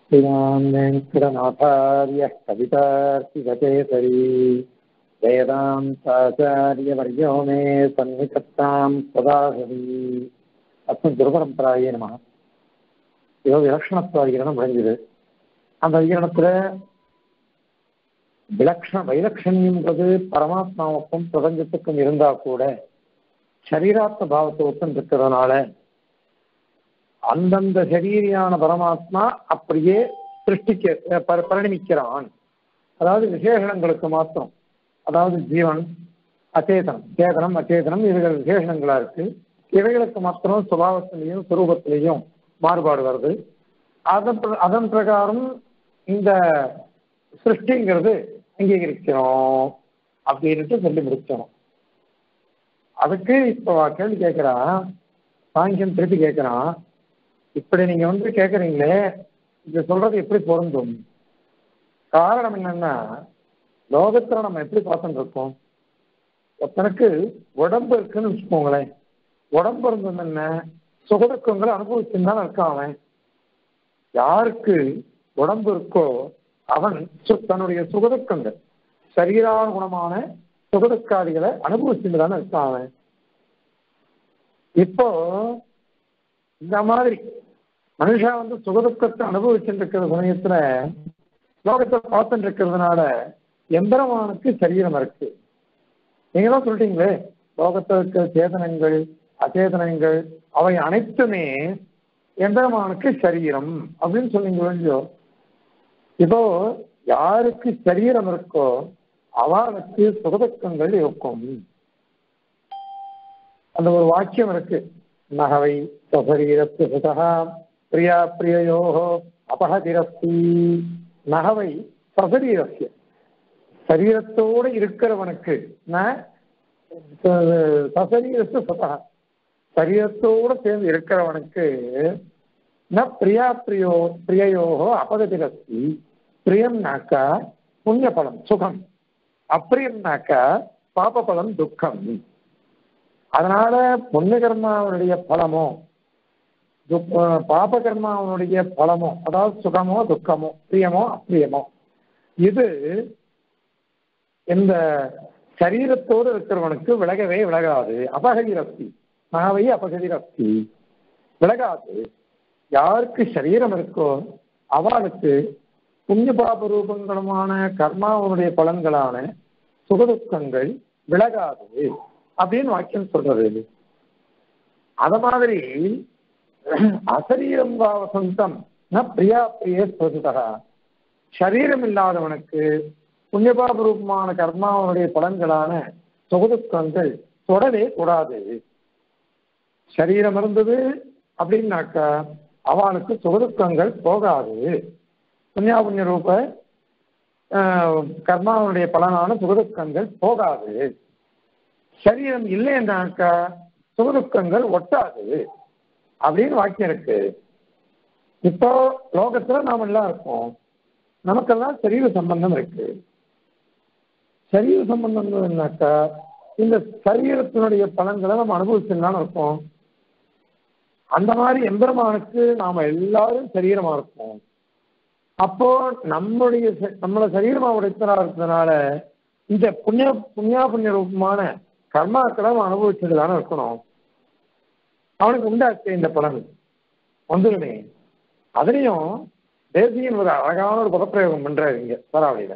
श्रीमान् वेङ्कटनाथार्यः कवितार्किकचेतरी वेदान्ताचार्यवर्यो मे सन्निकत्तां सदा हरि अस्मिन् குருபரம்பராயே நம ஏதோ விலக்ஷணத்துவாகிரணம் முடிஞ்சது அந்த விகரணத்துல விலக்ஷண வைலட்சண்யம்ன்றது பரமாத்மாவுக்கும் பிரபஞ்சத்துக்கும் இருந்தா கூட சரீராத்ம பாவத்தை ஒத்துன்னு இருக்கிறதுனால அந்தந்த சரீரியான பரமாத்மா அப்படியே சிருஷ்டிக்க ப- பரிணமிக்கிறான் அதாவது விசேஷணங்களுக்கு மாத்திரம் அதாவது ஜீவன் அச்சேதனம் சேதனம் அச்சேதனம் இவைகள் விசேஷணங்களா இருக்கு இவைகளுக்கு மாத்திரம் சுபாவத்திலையும் சுரூபத்திலையும் மாறுபாடு வருது அதன் பிர- அதன் பிரகாரம் இந்த சிருஷ்டிங்கிறது அங்கீகரிக்கிறோம் அப்படின்ட்டு சொல்லி முடிச்சோம் அதுக்கு இப்போ கேள்வி கேட்கிறான் சாங்கியம் திருப்பி கேட்கிறான் இப்படி நீங்க வந்து கேட்குறீங்களே இது சொல்றது எப்படி பொருந்தும் காரணம் என்னன்னா லோகத்துல நம்ம எப்படி பார்த்துட்டு இருக்கோம் ஒருத்தனுக்கு உடம்பு இருக்குன்னு வச்சுக்கோங்களேன் உடம்பு இருந்தது என்ன சுகதுக்கங்களை அனுபவிச்சுன்னு தான் இருக்கான் அவன் யாருக்கு உடம்பு இருக்கோ அவன் சு- தன்னுடைய சுகதுக்கங்கள் சரீரானுகுணமான சுகதுக்காதிகளை அனுபவிச்சுட்டு தானே இருக்கான் அவன் இப்போ இந்த மாதிரி மனுஷன் வந்து சுகதுக்கத்தை அனுபவிச்சுட்டு இருக்கிற சமயத்துல லோகத்தை பார்த்துட்டு இருக்கிறதுனால எம்பெருமானுக்கு சரீரம் இருக்கு நீங்க தான் சொல்லிட்டீங்களே லோகத்தில் இருக்கிற சேதனங்கள் அச்சேதனங்கள் அவை அனைத்துமே எம்பெருமானுக்கு சரீரம் அப்படின்னு சொன்னீங்க இல்லையோ இப்போ யாருக்கு சரீரம் இருக்கோ அவனுக்கு சுகதுக்கங்கள் இருக்கும் அந்த ஒரு வாக்கியம் இருக்கு நகவை சசரீரத்து சுதா பிரியா பிரியோ அபகதிரஸ்தி நகவை சசரீரஸ்ய சரீரத்தோடு இருக்கிறவனுக்கு ந ச- சசரீரத்து சுதா சரீரத்தோடு சேர்ந்து இருக்கிறவனுக்கு ந பிரியா பிரியோ பிரியயோகோ அபகதிரஸ்தி பிரியம்னாக்கா புண்ணிய பலம் சுகம் அப்பிரியம்னாக்கா பாப பலம் துக்கம் அதனால புண்ணிய கர்மாவுடைய பலமோ துக்- பாப கர்மாவுடைய பலமோ அதாவது சுகமோ துக்கமோ பிரியமோ அப்பிரியமோ இது இந்த சரீரத்தோடு இருக்கிறவனுக்கு விலகவே விலகாது அபகதிரஸ்தி நாவை அபகதிரஸ்தி விலகாது யாருக்கு சரீரம் இருக்கோ அவளுக்கு புண்ணிய பாப ரூபங்களுமான கர்மாவுடைய பலன்களான சுகதுக்கங்கள் விலகாது அப்படின்னு வாக்கியம் சொல்றது அத மாதிரி அசரீரம் வா வசந்தம் ந பிரியா பிரிய ஸ்வசுதா சரீரம் இல்லாதவனுக்கு புண்ணியபாப ரூபமான கர்மாவனுடைய பலன்களான சுகதுக்கங்கள் தொடவே கூடாது சரீரம் இருந்தது அப்படின்னாக்கா அவனுக்கு சுகதுக்கங்கள் போகாது புண்ணியா புண்ணிய ரூப ஆஹ், கர்மாவனுடைய பலனான சுகதுக்கங்கள் போகாது சரீரம் இல்லைன்னாக்கா சுகதுக்கங்கள் ஒட்டாது அப்படின்னு வாக்கியம் இருக்கு இப்போ லோகத்துல நாம எல்லாம் இருக்கோம் நமக்கெல்லாம் சரீர சம்பந்தம் இருக்கு சரீர சம்பந்தம் இருந்ததுன்னாக்கா இந்த சரீரத்தினுடைய பலன்களை நம்ம அனுபவிச்சுதான் இருக்கோம் அந்த மாதிரி எம்பெருமானுக்கு நாம எல்லாரும் சரீரமா இருக்கோம் அப்போ நம்முடைய ச- நம்மள சரீரமா உடைத்தனா இருக்கிறதுனால இந்த புண்ணிய புண்ணியா புண்ணிய ரூபமான கர்மாக்களை அவன் அனுபவிச்சுட்டு தானே இருக்கணும் அவனுக்கு உண்டாச்சு இந்த பலன் வந்துடுமே அதுலயும் தேசியன் ஒரு அழகான ஒரு பதப்பிரயோகம் பண்றாரு இங்க சராவளியில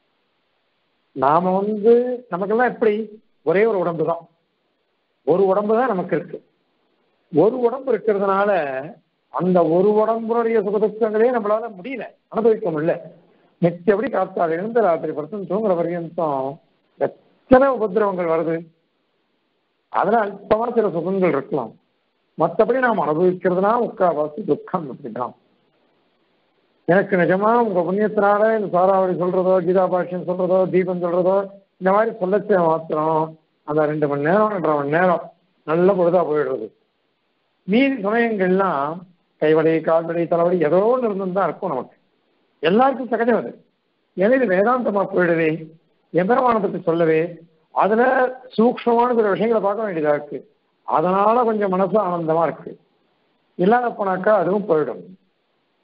நாம வந்து நமக்கெல்லாம் எப்படி ஒரே ஒரு உடம்பு தான் ஒரு உடம்பு தான் நமக்கு இருக்கு ஒரு உடம்பு இருக்கிறதுனால அந்த ஒரு உடம்புடைய சுகதுக்கங்களே நம்மளால முடியல அனுபவிக்க முடியல நிச்சயப்படி காத்தால இருந்து ராத்திரி பர்சன் தூங்குற பர்யந்தம் எத்தனை உபதிரவங்கள் வருது அதுல அல்பமான சில சுகங்கள் இருக்கலாம் மற்றபடி நாம் அனுபவிக்கிறதுனா முக்கால்வாசி துக்கம் அப்படிதான் எனக்கு நிஜமா உங்க புண்ணியத்தினால இந்த சாராவளி சொல்றதோ கீதா பாஷ்யம் சொல்றதோ தீபம் சொல்றதோ இந்த மாதிரி சொல்லச்ச மாத்திரம் அந்த ரெண்டு மணி நேரம் ரெண்டரை மணி நேரம் நல்ல பொழுதா போயிடுறது மீதி சமயங்கள்லாம் கைவலி கால்வலி தலைவலி ஏதோ ஒன்று இருந்துன்னு தான் இருக்கும் நமக்கு எல்லாருக்கும் சகஜம் அது ஏன்னா இது வேதாந்தமா போயிடுவே எம்பெருமானை பத்தி சொல்லவே அதுல சூக்ஷமான சில விஷயங்களை பார்க்க வேண்டியதா இருக்கு அதனால கொஞ்சம் மனசு ஆனந்தமா இருக்கு இல்லாத போனாக்கா அதுவும் போயிடும்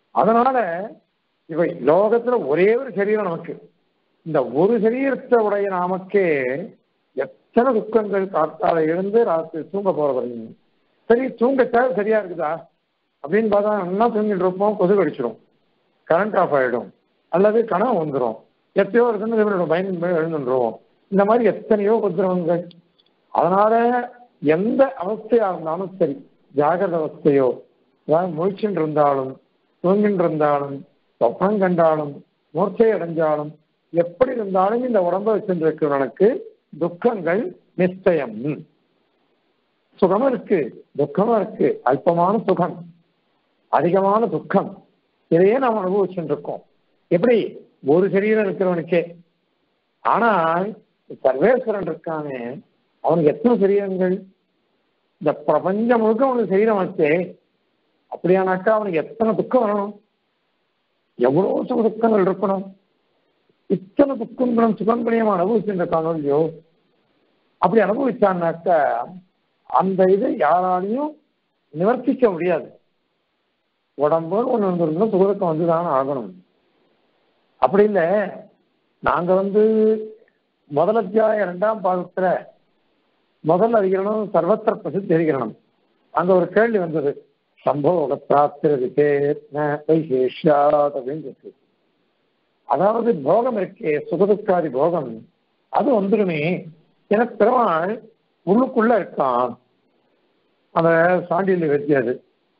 அதனால இவை லோகத்துல ஒரே ஒரு சரீரம் நமக்கு இந்த ஒரு சரீரத்தை உடைய நமக்கே எத்தனை துக்கங்கள் காத்தால எழுந்து ராத்திரி தூங்க போற வரையும் சரி தூங்கச்சா சரியா இருக்குதா அப்படின்னு பார்த்தா நல்லா தூங்கிட்டு இருப்போம் கொசு கடிச்சிடும் கரண்ட் ஆஃப் ஆயிடும் அல்லது கனவு வந்துடும் எத்தையோ இருக்குன்னு இவரோட பயன் எழுந்துருவோம் இந்த மாதிரி எத்தனையோ உபதிரவங்கள் அதனால எந்த அவஸ்தையா இருந்தாலும் சரி ஜாகிரத அவஸ்தையோ அதாவது முழிச்சுட்டு இருந்தாலும் தூங்கிட்டு இருந்தாலும் சொப்பனம் கண்டாலும் மூர்ச்சை அடைஞ்சாலும் எப்படி இருந்தாலும் இந்த உடம்பை வச்சிருக்கிறவனுக்கு துக்கங்கள் நிச்சயம் சுகமும் இருக்கு துக்கமும் இருக்கு அல்பமான சுகம் அதிகமான துக்கம் இதையே நாம் அனுபவிச்சுட்டு இருக்கோம் எப்படி ஒரு சரீரம் இருக்கிறவனுக்கே ஆனால் சர்வேஸ்வரன் இருக்கானே அவனுக்கு எத்தனை சரீரங்கள் இந்த பிரபஞ்சம் முழுக்க அவனுக்கு சரீரம் வச்சே அப்படியானாக்கா அவனுக்கு எத்தனை துக்கம் வரணும் எவ்வளவு சுக துக்கங்கள் இருக்கணும் இத்தனை துக்கங்களும் சுகங்களையும் அனுபவிச்சுட்டு இருக்கானோ இல்லையோ அப்படி அனுபவிச்சான்னாக்கா அந்த இதை யாராலையும் நிவர்த்திக்க முடியாது உடம்போடு ஒன்று இருந்திருந்தா சுகதுக்கம் வந்துதான் ஆகணும் அப்படி இல்லை நாங்க வந்து முதல் அத்தியாயம் இரண்டாம் பாகத்துல முதல் அதிகரணம் சர்வத்திர பிரசித்தி அதிகரணம் அங்க ஒரு கேள்வி வந்தது சம்போக பிராப்திரது பேர் வைசேஷாத் அப்படின்னு இருக்கு அதாவது போகம் இருக்கே சுகதுக்காதி போகம் அது வந்துடுமே எனக்கு பெருமாள் உள்ளுக்குள்ள இருக்கான் அந்த சாண்டியில் வெற்றியது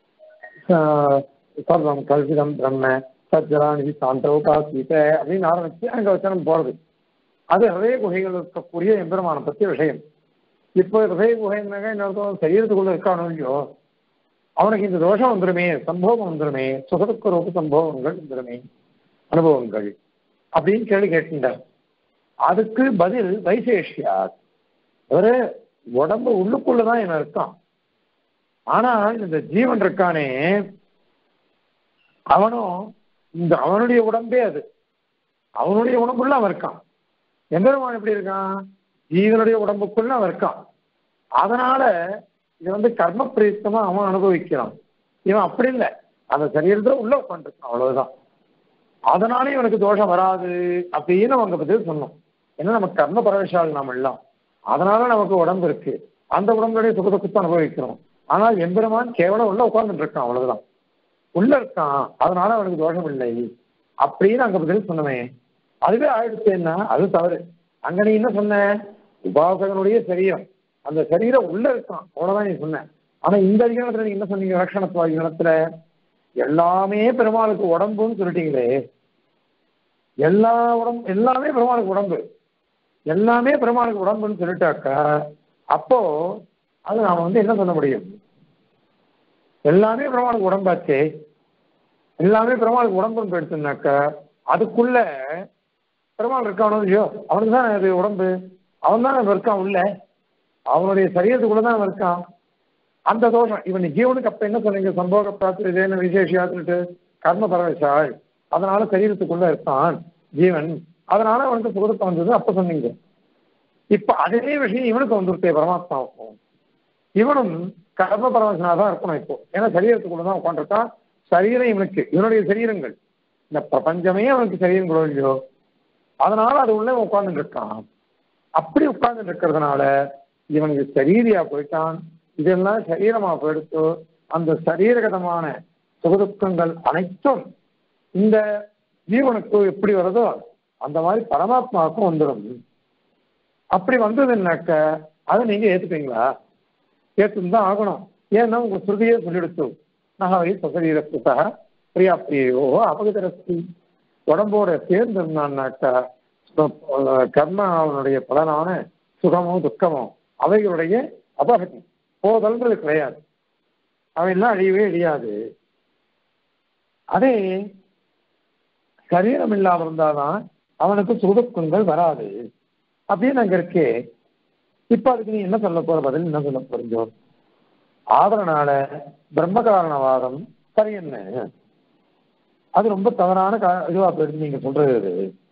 சர்வம் கல்விதம் பிரம்ம சஜ்ஜலானி சாந்தோ காசீத அப்படின்னு ஆரம்பிச்சு அங்க வச்சனம் போறது அது ஹிரதய குகைகள் இருக்கக்கூடிய எம்பெருமானை பற்றிய விஷயம் இப்போ ஹிரதய குகைன்னாக்க இன்னொருத்தவன் சரீரத்துக்குள்ள இருக்கானோ இல்லையோ அவனுக்கு இந்த தோஷம் வந்துருமே சம்பவம் வந்துருமே சுகதுக்க ரூப சம்பவங்கள் வந்துருமே அனுபவங்கள் அப்படின்னு கேள்வி கேட்டுட்டார் அதுக்கு பதில் வைசேஷியா ஒரு உடம்பு உள்ளுக்குள்ளதான் இவன் இருக்கான் ஆனால் இந்த ஜீவன் இருக்கானே அவனும் இந்த அவனுடைய உடம்பே அது அவனுடைய உடம்புள்ள அவன் இருக்கான் எம்பெருமான் எப்படி இருக்கான் ஜீவனுடைய உடம்புக்குள்ள அவன் இருக்கான் அதனால இது வந்து கர்ம பிரயுக்தமா அவன் அனுபவிக்கிறான் இவன் அப்படி இல்லை அந்த சரீரத்துல உள்ள உட்காந்துருக்கான் அவ்வளவுதான் அதனாலே இவனுக்கு தோஷம் வராது அப்படின்னு அவங்க பத்தி சொன்னோம் ஏன்னா நம்ம கர்ம பரவசால் நாம் எல்லாம் அதனால நமக்கு உடம்பு இருக்கு அந்த உடம்புடைய சுக துக்கத்தை அனுபவிக்கிறோம் ஆனால் எம்பெருமான் கேவலம் உள்ள உட்கார்ந்துட்டு இருக்கான் அவ்வளவுதான் உள்ள இருக்கான் அதனால அவனுக்கு தோஷம் இல்லை அப்படின்னு அங்க பதில் சொன்னமே அதுவே ஆயிடுச்சு என்ன அது தவறு அங்க நீ என்ன சொன்ன உபாசகனுடைய சரீரம் அந்த சரீரம் உள்ள இருக்கான் அவ்வளவுதான் நீ சொன்ன ஆனா இந்த அதிகாரத்துல நீங்க என்ன சொன்னீங்க லட்சணத்துவ அதிகாரத்துல எல்லாமே பெருமாளுக்கு உடம்புன்னு சொல்லிட்டீங்களே எல்லா உடம்பு எல்லாமே பெருமாளுக்கு உடம்பு எல்லாமே பெருமாளுக்கு உடம்புன்னு சொல்லிட்டாக்கா அப்போ அது நாம வந்து என்ன சொல்ல முடியும் எல்லாமே பெருமாளுக்கு உடம்பாச்சே எல்லாமே பெருமாளுக்கு உடம்புன்னு போயிடுச்சுனாக்கா அதுக்குள்ள பெருமாள் இருக்கானோ இல்லையோ அவனுக்கு தான் அது உடம்பு அவன் தான் இருக்கான் உள்ள அவனுடைய சரீரத்துக்குள்ள தான் அவன் இருக்கான் அந்த தோஷம் இவன் ஜீவனுக்கு அப்ப என்ன சொன்னீங்க சம்போக பிராப்தி இதேன விசேஷியாத்துட்டு கர்ம பரவசாள் அதனால சரீரத்துக்குள்ள இருக்கான் ஜீவன் அதனால அவனுக்கு சுகத்தை வந்தது அப்ப சொன்னீங்க இப்ப அதே விஷயம் இவனுக்கு வந்துருத்தே பரமாத்மாவுக்கும் இவனும் கர்ம பரவசனா தான் இருக்கணும் இப்போ ஏன்னா சரீரத்துக்குள்ள தான் உட்காந்துருக்கான் சரீரம் இவனுக்கு இவனுடைய சரீரங்கள் இந்த பிரபஞ்சமே அவனுக்கு சரீரங்களோ இல்லையோ அதனால அது உள்ள உட்கார்ந்துட்டு இருக்கான் அப்படி உட்கார்ந்துட்டு இருக்கிறதுனால இவனுக்கு சரீரியா போயிட்டான் இதெல்லாம் சரீரமா போயிடுத்து அந்த சரீரகதமான சுகதுக்கங்கள் அனைத்தும் இந்த ஜீவனுக்கு எப்படி வருதோ அந்த மாதிரி பரமாத்மாவுக்கும் வந்துடும் அப்படி வந்ததுன்னாக்க அதை நீங்க ஏத்துப்பீங்களா ஏற்றுன்னு தான் ஆகணும் ஏன்னா உங்க ஸ்ருதியே சொல்லிடுச்சு நகவை சசரீரத்துக்கா பிரியா பிரியோ அபகதரஸ்தி உடம்போட சேர்ந்திருந்தான்னாக்கா கர்ம அவனுடைய பலனான சுகமோ துக்கமோ அவைகளுடைய அபகதி போதல்ன்றது கிடையாது அவையெல்லாம் அழியவே அழியாது அதே சரீரம் இல்லாம இருந்தாதான் அவனுக்கு சுகதுக்கங்கள் வராது அப்படின்னு அங்க இருக்கே இப்ப அதுக்கு நீ என்ன சொல்ல போற பதில் என்ன சொல்ல போறீங்க ஆதரனால பிரம்ம காரணவாதம் சரி என்ன அது ரொம்ப தவறான இதுவா போயிடுச்சு நீங்க சொல்றது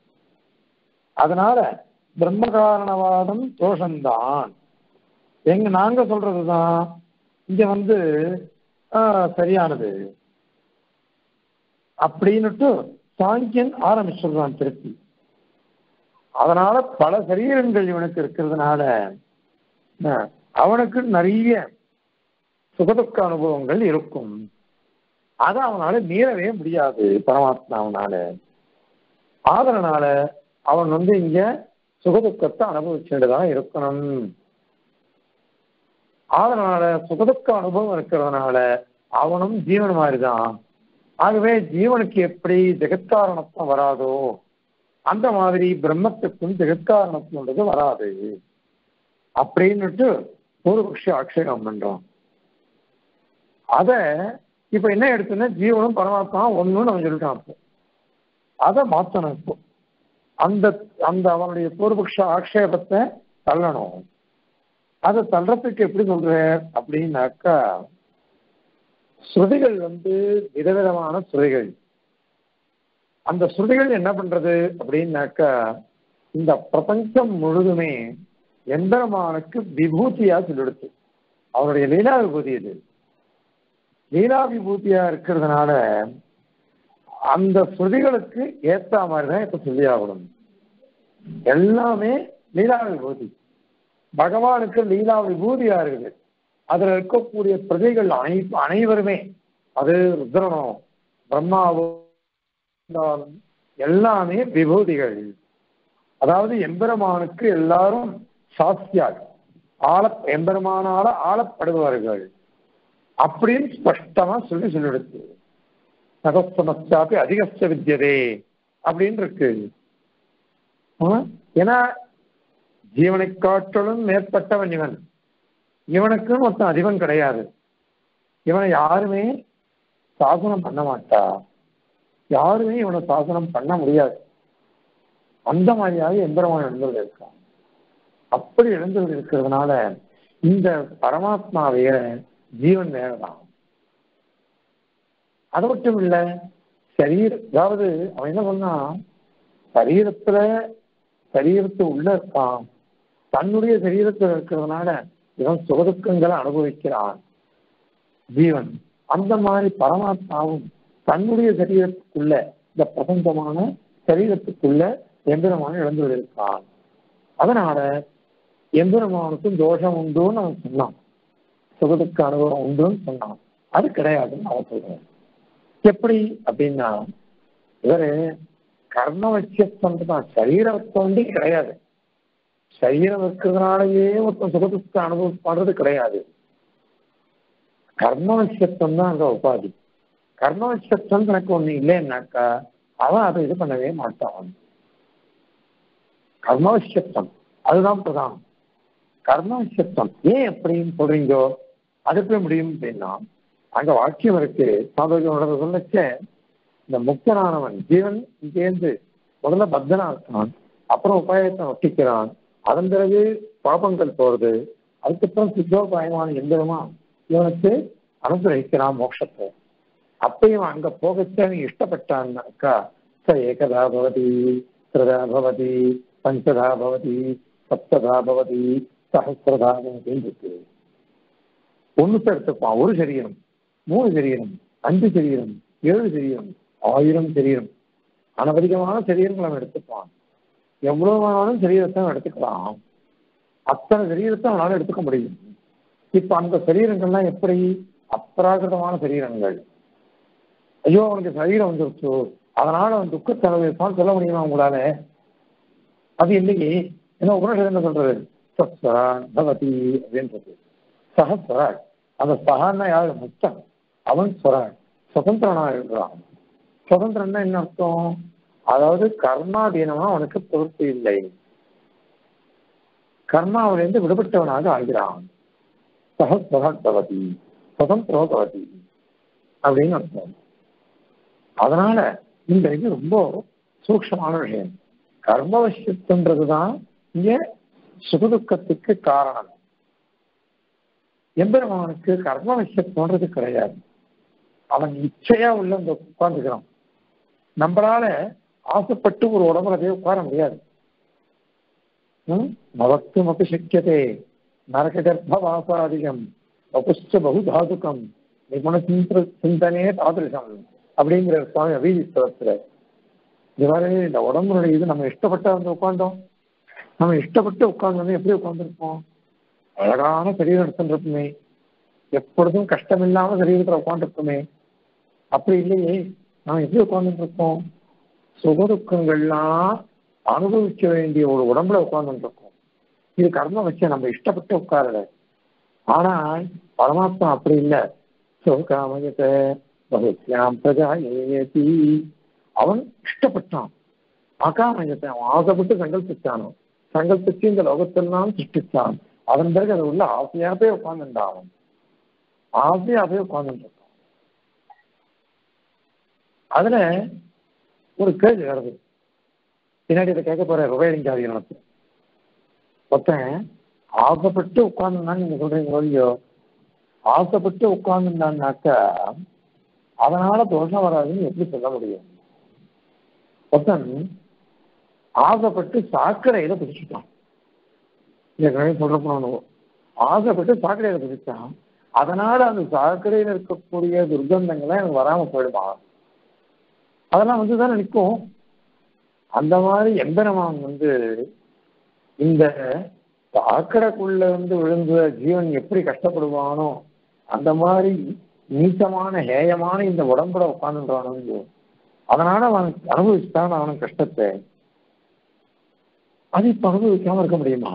அதனால பிரம்ம காரணவாதம் தோஷம்தான் எங்க நாங்க சொல்றதுதான் இங்க வந்து சரியானது அப்படின்னுட்டு சாங்கியன் ஆரம்பிச்சிடுறான் திருப்பி அதனால பல சரீரங்கள் இவனுக்கு இருக்கிறதுனால அஹ், அவனுக்கு நிறைய சுகதுக்க அனுபவங்கள் இருக்கும் அதை அவனால மீறவே முடியாது பரமாத்மாவனால ஆதரனால அவன் வந்து இங்க சுகதுக்கத்தை அனுபவிச்சுட்டு தான் இருக்கணும் அதனால சுகதுக்க அனுபவம் இருக்கிறதுனால அவனும் ஜீவன் மாதிரிதான் ஆகவே ஜீவனுக்கு எப்படி ஜெகத்காரணத்துவம் வராதோ அந்த மாதிரி பிரம்மத்துக்கும் ஜெகத்காரணத்துவன்றது வராது அப்படின்னுட்டு பூர்வபக்ஷி ஆட்சேபம் பண்றோம் அத இப்ப என்ன எடுத்துன்னா ஜீவனும் பரமாத்மா ஒண்ணுன்னு அவன் சொல்லிட்டான் இப்போ அதை மாத்தணும் இப்போ அந்த அந்த அவனுடைய பூர்வபக்ஷ ஆக்ஷேபத்தை தள்ளணும் அதை தள்ளுறதுக்கு எப்படி சொல்ற அப்படின்னாக்கா ஸ்ருதிகள் வந்து விதவிதமான ஸ்ருதிகள் அந்த ஸ்ருதிகள் என்ன பண்றது அப்படின்னாக்கா இந்த பிரபஞ்சம் முழுதுமே எந்திரமானுக்கு விபூதியா சொல்லிடுச்சு அவருடைய லீலா விபூதி இது லீலா விபூதியா இருக்கிறதுனால அந்த ஸ்ருதிகளுக்கு ஏத்த மாதிரி தான் இப்ப சொல்லி ஆகணும் எல்லாமே லீலா விபூதி பகவானுக்கு லீலா விபூதியா இருக்குது அதுல இருக்கக்கூடிய பிரஜைகள் அனை அனைவருமே அது ருத்ரனோ பிரம்மாவோ இருந்தாலும் எல்லாமே விபூதிகள் அதாவது எம்பெருமானுக்கு எல்லாரும் சாஸ்தியாள் ஆள எம்பெருமானால ஆளப்படுபவர்கள் அப்படின்னு ஸ்பஷ்டமா சொல்லி சொல்லிடுச்சு சகஸ்தமஸ்தாப்பி அதிகஸ்த வித்தியதே அப்படின்னு இருக்கு ஆ? ஏன்னா ஜீவனை காட்டிலும் மேற்பட்டவன் இவன் இவனுக்கு மொத்தம் அதிபன் கிடையாது இவனை யாருமே சாசனம் பண்ண மாட்டா யாருமே இவனை சாசனம் பண்ண முடியாது அந்த மாதிரியாக எம்பெருமான் எழுந்தது இருக்கான் அப்படி எழுந்தது இருக்கிறதுனால இந்த பரமாத்மா வேற ஜீவன் வேறதான் அது மட்டும் இல்ல சரீர அதாவது அவன் என்ன பண்ணா சரீரத்துல சரீரத்து உள்ள இருக்கான் தன்னுடைய சரீரத்தில் இருக்கிறதுனால இவன் சுகதுக்கங்களை அனுபவிக்கிறான் ஜீவன் அந்த மாதிரி பரமாத்மாவும் தன்னுடைய சரீரத்துக்குள்ள இந்த பிரபஞ்சமான சரீரத்துக்குள்ள எந்திரமான இழந்து இருக்கான் அதனால எந்திரமானுக்கும் தோஷம் உண்டுன்னு அவன் சொன்னான் சுகதுக்க அனுபவம் உண்டுன்னு சொன்னான் அது கிடையாதுன்னு அவன் சொல்றான் எப்படி அப்படின்னா இவரு கர்ம வச்சியத்தம் தான் சரீரத்தோண்டி கிடையாது சரீரம் இருக்கிறதுனாலயே ஒருத்தன் சுகதுக்க அனுபவம் பண்றது கிடையாது கர்மவசியத்துவம் தான் அங்க உபாதி கர்மவசியத்துவம் எனக்கு ஒண்ணு இல்லைன்னாக்கா அவன் அதை இது பண்ணவே மாட்டான் கர்மவசியத்துவம் அதுதான் பிரதானம் கர்மவசியத்துவம் ஏன் எப்படின்னு சொல்றீங்கோ அது எப்படி முடியும் அப்படின்னா அங்க வாக்கியம் இருக்கு சாதகனோட சொல்லச்ச இந்த முக்தனானவன் ஜீவன் இங்கேருந்து முதல்ல பத்தனா இருக்கான் அப்புறம் உபாயத்தை ஒட்டிக்கிறான் அதன் பிறகு பாபங்கள் போறது அதுக்கப்புறம் சித்தோபாயமான எந்திரமா இவனுக்கு அனுகிரகிக்கிறான் மோட்சத்தை அப்பயும் அங்க போகச்சே அவன் இஷ்டப்பட்டான்னாக்கா ச ஏகதா பவதி திரதா பவதி பஞ்சதா பவதி சப்ததா பவதி சஹசிரதா பவதின்னு இருக்கு ஒண்ணுத்த எடுத்துப்பான் ஒரு சரீரம் மூணு சரீரம் அஞ்சு சரீரம் ஏழு சரீரம் ஆயிரம் சரீரம் அனவதிகமான சரீரங்கள் அவன் எடுத்துப்பான் எவ்வளவு வேணாலும் சரீரத்தை அவன் எடுத்துக்கலாம் அத்தனை சரீரத்தை அவனால எடுத்துக்க முடியும் இப்ப அந்த சரீரங்கள்லாம் எப்படி அப்ராகிருதமான சரீரங்கள் ஐயோ அவனுக்கு சரீரம் வந்துருச்சு அதனால அவன் துக்கத்தை அனுபவிப்பான் சொல்ல முடியுமா உங்களால அது இல்லையே ஏன்னா உபனிஷம் என்ன சொல்றது சத்ஸ்வரான் பவதி அப்படின்றது சகஸ்வராட் அந்த சகான்னா யாரு முக்தன் அவன் ஸ்வராட் சுதந்திரனா இருக்கிறான் சுதந்திரம்னா என்ன அர்த்தம் அதாவது கர்மாதீனமா அவனுக்கு பொறுப்பு இல்லை கர்மாவிலிருந்து விடுபட்டவனாக ஆகிறான் சகஸ்வராட் பவதி சுதந்திரோ பவதி அப்படின்னு அர்த்தம் அதனால இந்த இது ரொம்ப சூக்ஷமான விஷயம் கர்மவசியத்துன்றதுதான் இங்க சுகதுக்கத்துக்கு காரணம் எம்பெருமானுக்கு கர்மவசியத்துன்றது கிடையாது அவன் இச்சையா உள்ள இந்த உட்கார்ந்துக்கிறான் நம்மளால ஆசைப்பட்டு ஒரு உடம்புல போய் உட்கார முடியாது நவக்தும் அப்படி சக்கியதே நரக கர்ப்பவாசாதிகம் வபுஷ்ட பகுதாதுக்கம் நிபுண சிந்தனே தாதிருஷம் அப்படிங்கிற சுவாமி அபீதி ஸ்தலத்துல இது மாதிரி இந்த உடம்புடைய இது நம்ம இஷ்டப்பட்டு வந்து உட்காந்தோம் நம்ம இஷ்டப்பட்டு உட்கார்ந்து வந்து எப்படி உட்காந்துருப்போம் அழகான சரீரம் எடுத்துருப்போமே எப்பொழுதும் கஷ்டம் இல்லாம சரீரத்துல உட்காந்துருப்போமே அப்படி இல்லையே நாம் எப்படி உட்கார்ந்துட்டு இருக்கோம் சுகதுக்கங்கள்லாம் அனுபவிக்க வேண்டிய ஒரு உடம்புல உட்கார்ந்துட்டு இருக்கோம் இது கர்மம் வச்சு நம்ம இஷ்டப்பட்டு உட்காரல ஆனா பரமாத்மா அப்படி இல்லை சோகாமயத்தை பகுத்யாம் பிரஜா ஏதி அவன் இஷ்டப்பட்டான் அகாமயத்தை அவன் ஆசைப்பட்டு சங்கல்பிச்சானோ சங்கல்பிச்சு இந்த லோகத்தெல்லாம் சிருஷ்டிச்சான் அதன் பிறகு அது உள்ள ஆசையா போய் உட்கார்ந்துட்டான் அவன் ஆசையா போய் உட்கார்ந்துட்டு இருக்கான் அதுல ஒரு கேள்வி வருது பின்னாடி இதை கேட்க போற ருபேலிங்காதி எனக்கு ஒருத்தன் ஆசைப்பட்டு உட்கார்ந்துருந்தான்னு நீங்க சொல்றீங்க இல்லையோ ஆசைப்பட்டு உட்கார்ந்துருந்தான்னாக்கா அதனால தோஷம் வராதுன்னு எப்படி சொல்ல முடியும் ஒருத்தன் ஆசைப்பட்டு சாக்கடையில பிடிச்சிட்டான் ஏற்கனவே சொல்ல போனோம் ஆசைப்பட்டு சாக்கடையில பிடிச்சான் அதனால அந்த சாக்கடையில இருக்கக்கூடிய துர்கந்தங்களை எனக்கு வராம போயிடுமா அதெல்லாம் வந்து தானே நிற்கும் அந்த மாதிரி எம்பெருமான் வந்து இந்த சாக்கடைக்குள்ள வந்து விழுந்த ஜீவன் எப்படி கஷ்டப்படுவானோ அந்த மாதிரி நீச்சமான ஹேயமான இந்த உடம்புல உட்காந்துன்றானோ அதனால அவன் அனுபவிச்சுட்டான் அவனுக்கு கஷ்டத்தை அது இப்ப அனுபவிக்காம இருக்க முடியுமா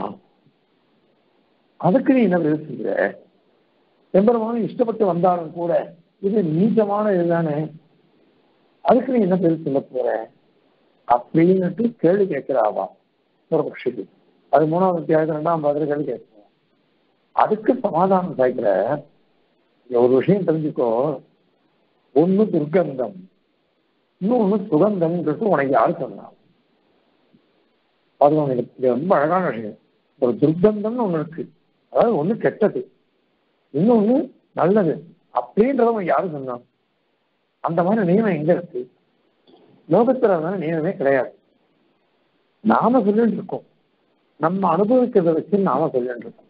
அதுக்கு நீ என்ன பதில் செய்கிற எம்பெருமானும் இஷ்டப்பட்டு வந்தாலும் கூட இது நீச்சமான இதுதானே அதுக்கு நீ என்ன பதில் சொல்ல போற அப்படின்னுட்டு கேள்வி கேட்கிறாவா பூர்வபக்ஷிக்கு அது மூணாவது அத்தியாயத்து ரெண்டாம் பாதிரி கேள்வி கேட்கிறோம் அதுக்கு சமாதானம் சாய்க்கிற ஒரு விஷயம் தெரிஞ்சுக்கோ ஒண்ணு துர்க்கந்தம் இன்னொன்னு சுகந்தம்ன்றது உனக்கு யாரு சொன்னான் அது உனக்கு இது ரொம்ப அழகான விஷயம் ஒரு துர்க்கந்தம்னு ஒண்ணு இருக்கு அதாவது ஒண்ணு கெட்டது இன்னொன்னு நல்லது அப்படின்றத உனக்கு யாரு சொன்னான் அந்த மாதிரி நியமம் எங்க இருக்கு லோகத்துல வந்து நியமமே கிடையாது நாம சொல்லிட்டு இருக்கோம் நம்ம அனுபவிக்கிறத வச்சு நாம சொல்லிட்டு இருக்கோம்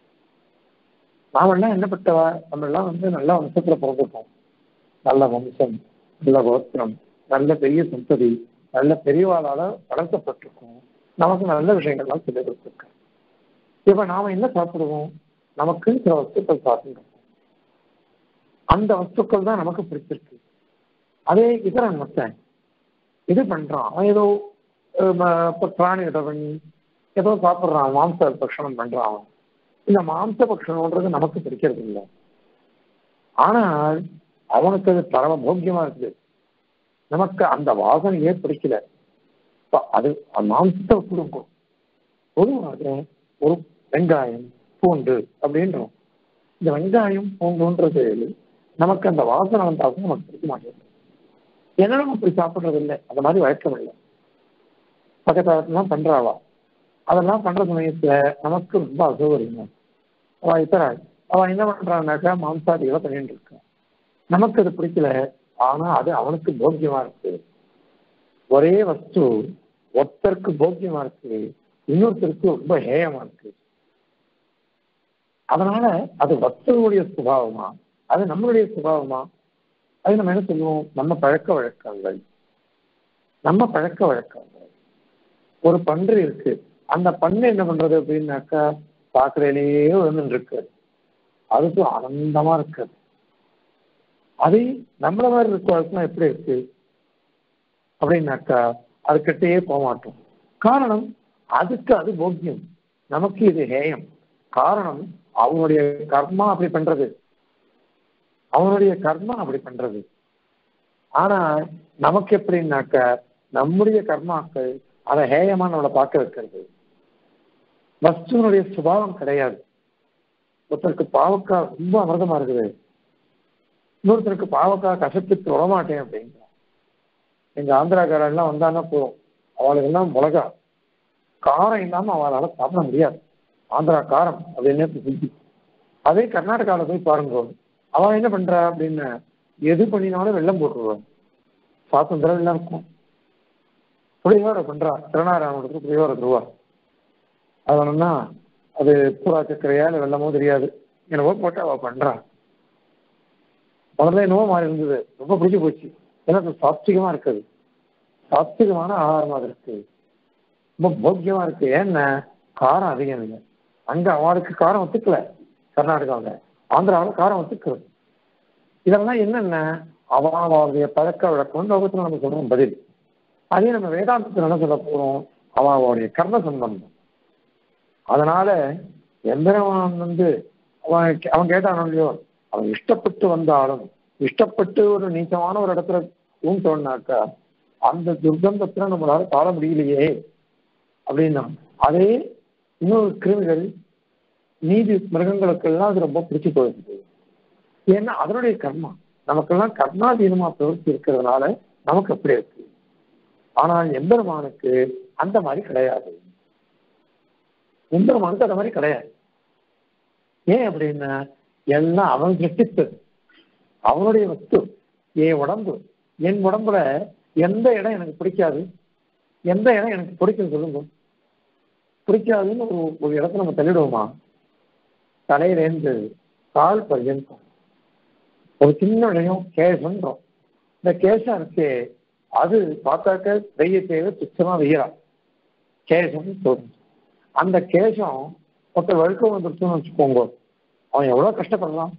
நாமெல்லாம் என்ன பட்டவா நம்ம எல்லாம் வந்து நல்ல வம்சத்துல பிறந்திருக்கோம் நல்ல வம்சம் நல்ல கோத்திரம் நல்ல பெரிய சந்ததி நல்ல பெரியவாளால வளர்க்கப்பட்டிருக்கோம் நமக்கு நல்ல விஷயங்கள்லாம் சொல்லி கொடுத்துருக்கோம் இப்ப நாம என்ன சாப்பிடுவோம் நமக்கு சில வஸ்துக்கள் சாப்பிடுறோம் அந்த வஸ்துக்கள் தான் நமக்கு பிடிச்சிருக்கு அதே இதரன் மத்தன் இது பண்றான் அவன் ஏதோ இப்போ பிராணி பண்ணி ஏதோ சாப்பிட்றான் மாம்ச பக்ஷணம் பண்றான் அவன் இந்த மாம்ச பக்ஷணம்ன்றது நமக்கு பிடிக்கிறது இல்லை ஆனால் அவனுக்கு அது பரம போக்கியமா இருக்குது நமக்கு அந்த வாசனையே பிடிக்கல அது மாம்சத்தை கொடுக்கும் பொதுவாக ஒரு வெங்காயம் பூண்டு அப்படின்றோம் இந்த வெங்காயம் பூண்டுன்றது நமக்கு அந்த வாசனை வந்தாலும் நமக்கு பிடிக்க மாட்டேங்குது என்ன நம்ம அப்படி சாப்பிட்றது இல்லை அந்த மாதிரி வழக்கம் இல்லை பக்கத்தாலலாம் பண்றாவா அதெல்லாம் பண்ற சமயத்துல நமக்கு ரொம்ப அசௌகரியம் அவ இத்தர அவன் என்ன பண்றான்னாக்கா மாம்சாதிகளை பண்ணிட்டு இருக்கான் நமக்கு அது பிடிக்கல ஆனா அது அவனுக்கு போக்கியமா இருக்கு ஒரே வஸ்து ஒருத்தருக்கு போக்கியமா இருக்கு இன்னொருத்தருக்கு ரொம்ப ஹேயமா இருக்கு அதனால அது வஸ்துவனுடைய சுபாவமா அது நம்மளுடைய சுபாவமா அது நம்ம என்ன சொல்லுவோம் நம்ம பழக்க வழக்கங்கள் நம்ம பழக்க வழக்கங்கள் ஒரு பன்று இருக்கு அந்த பண்ணு என்ன பண்றது அப்படின்னாக்கா சாக்கடையிலேயே விழுந்துட்டு இருக்கு அதுக்கு ஆனந்தமா இருக்கு அதே நம்மள மாதிரி இருக்கிறதுலாம் எப்படி இருக்கு அப்படின்னாக்கா அது கிட்டேயே போக மாட்டோம் காரணம் அதுக்கு அது போக்கியம் நமக்கு இது ஹேயம் காரணம் அவனுடைய கர்மா அப்படி பண்றது அவனுடைய கர்மா அப்படி பண்றது ஆனா நமக்கு எப்படின்னாக்க நம்முடைய கர்மாக்கள் அதை ஹேயமா நம்மளை பார்க்க வைக்கிறது வஸ்துவனுடைய சுபாவம் கிடையாது ஒருத்தருக்கு பாவக்காய் ரொம்ப அமிர்தமா இருக்குது இன்னொருத்தருக்கு பாவக்காய் கசப்பு தொடமாட்டேன் அப்படிங்கிறான் எங்க ஆந்திராக்காரெல்லாம் வந்தாங்கன்னா போதும் அவளுக்கு எல்லாம் மிளகா காரம் இல்லாம அவளால சாப்பிட முடியாது ஆந்திரா காரம் அப்படின்னு சுத்தி அதே கர்நாடகாவில் போய் பாருங்க அவன் என்ன பண்றா அப்படின்னு எது பண்ணினாலும் வெள்ளம் போட்டுருவான் சுவாதந்திரம் எல்லாம் இருக்கும் புளியோர பண்றா திருநாராயணத்துக்கு புளியோர தருவா அது வேணும்னா அது பூரா சக்கரையா இல்லை வெள்ளமோ தெரியாது என்னவோ போட்டு அவ பண்றா முதல்ல என்னவோ மாறி இருந்தது ரொம்ப பிடிச்சி போச்சு எனக்கு சாத்விகமா இருக்குது சாத்விகமான ஆகாரமா இருக்கு ரொம்ப போக்கியமா இருக்கு ஏன்னா காரம் அதிகம் இல்லை அங்க அவளுக்கு காரம் ஒத்துக்கல கர்நாடகாவில் ஆந்திராவில் காரம் ஒத்துக்கிறது இதெல்லாம் என்னென்ன அவாவுடைய பழக்க வழக்கம் லோகத்துல நம்ம சொல்றோம் பதில் அதே நம்ம வேதாந்தத்தில் என்ன சொல்ல போறோம் அவாவுடைய கர்ம சம்பந்தம் அதனால எந்திரவான் வந்து அவன் அவன் கேட்டானோ இல்லையோ அவன் இஷ்டப்பட்டு வந்தாலும் இஷ்டப்பட்டு ஒரு நீச்சமான ஒரு இடத்துல ஊன்ட்டோம்னாக்கா அந்த துர்கந்தத்துல நம்மளால தாழ முடியலையே அப்படின்னா அதே இன்னொரு கிருமிகள் நீதி மிருகங்களுக்கெல்லாம் அது ரொம்ப பிடிச்சு போயிடுது ஏன்னா அதனுடைய கர்மா நமக்கெல்லாம் கர்மாதீனமா பிரவர்த்தி இருக்கிறதுனால நமக்கு அப்படி இருக்கு ஆனால் எம்பெருமானுக்கு அந்த மாதிரி கிடையாது எம்பெருமானுக்கு அந்த மாதிரி கிடையாது ஏன் அப்படின்னா எல்லாம் அவன் சிருஷ்டித்தது அவனுடைய வஸ்து என் உடம்பு என் உடம்புல எந்த இடம் எனக்கு பிடிக்காது எந்த இடம் எனக்கு பிடிக்கும் சொல்லுங்க பிடிக்காதுன்னு ஒரு ஒரு இடத்துல நம்ம தள்ளிடுவோமா தலையிலேருந்து கால் பர்யந்தம் ஒரு சின்ன இடையும் கேசன்றோம் இந்த கேசம் இருக்கே அது பார்த்தாக்க வெய்ய தேவை துச்சமா வெய்யறான் கேசம் தோணும் அந்த கேசம் ஒருத்தர் வழுக்கம் வந்துருச்சுன்னு வச்சுக்கோங்க அவன் எவ்வளவு கஷ்டப்படுறான்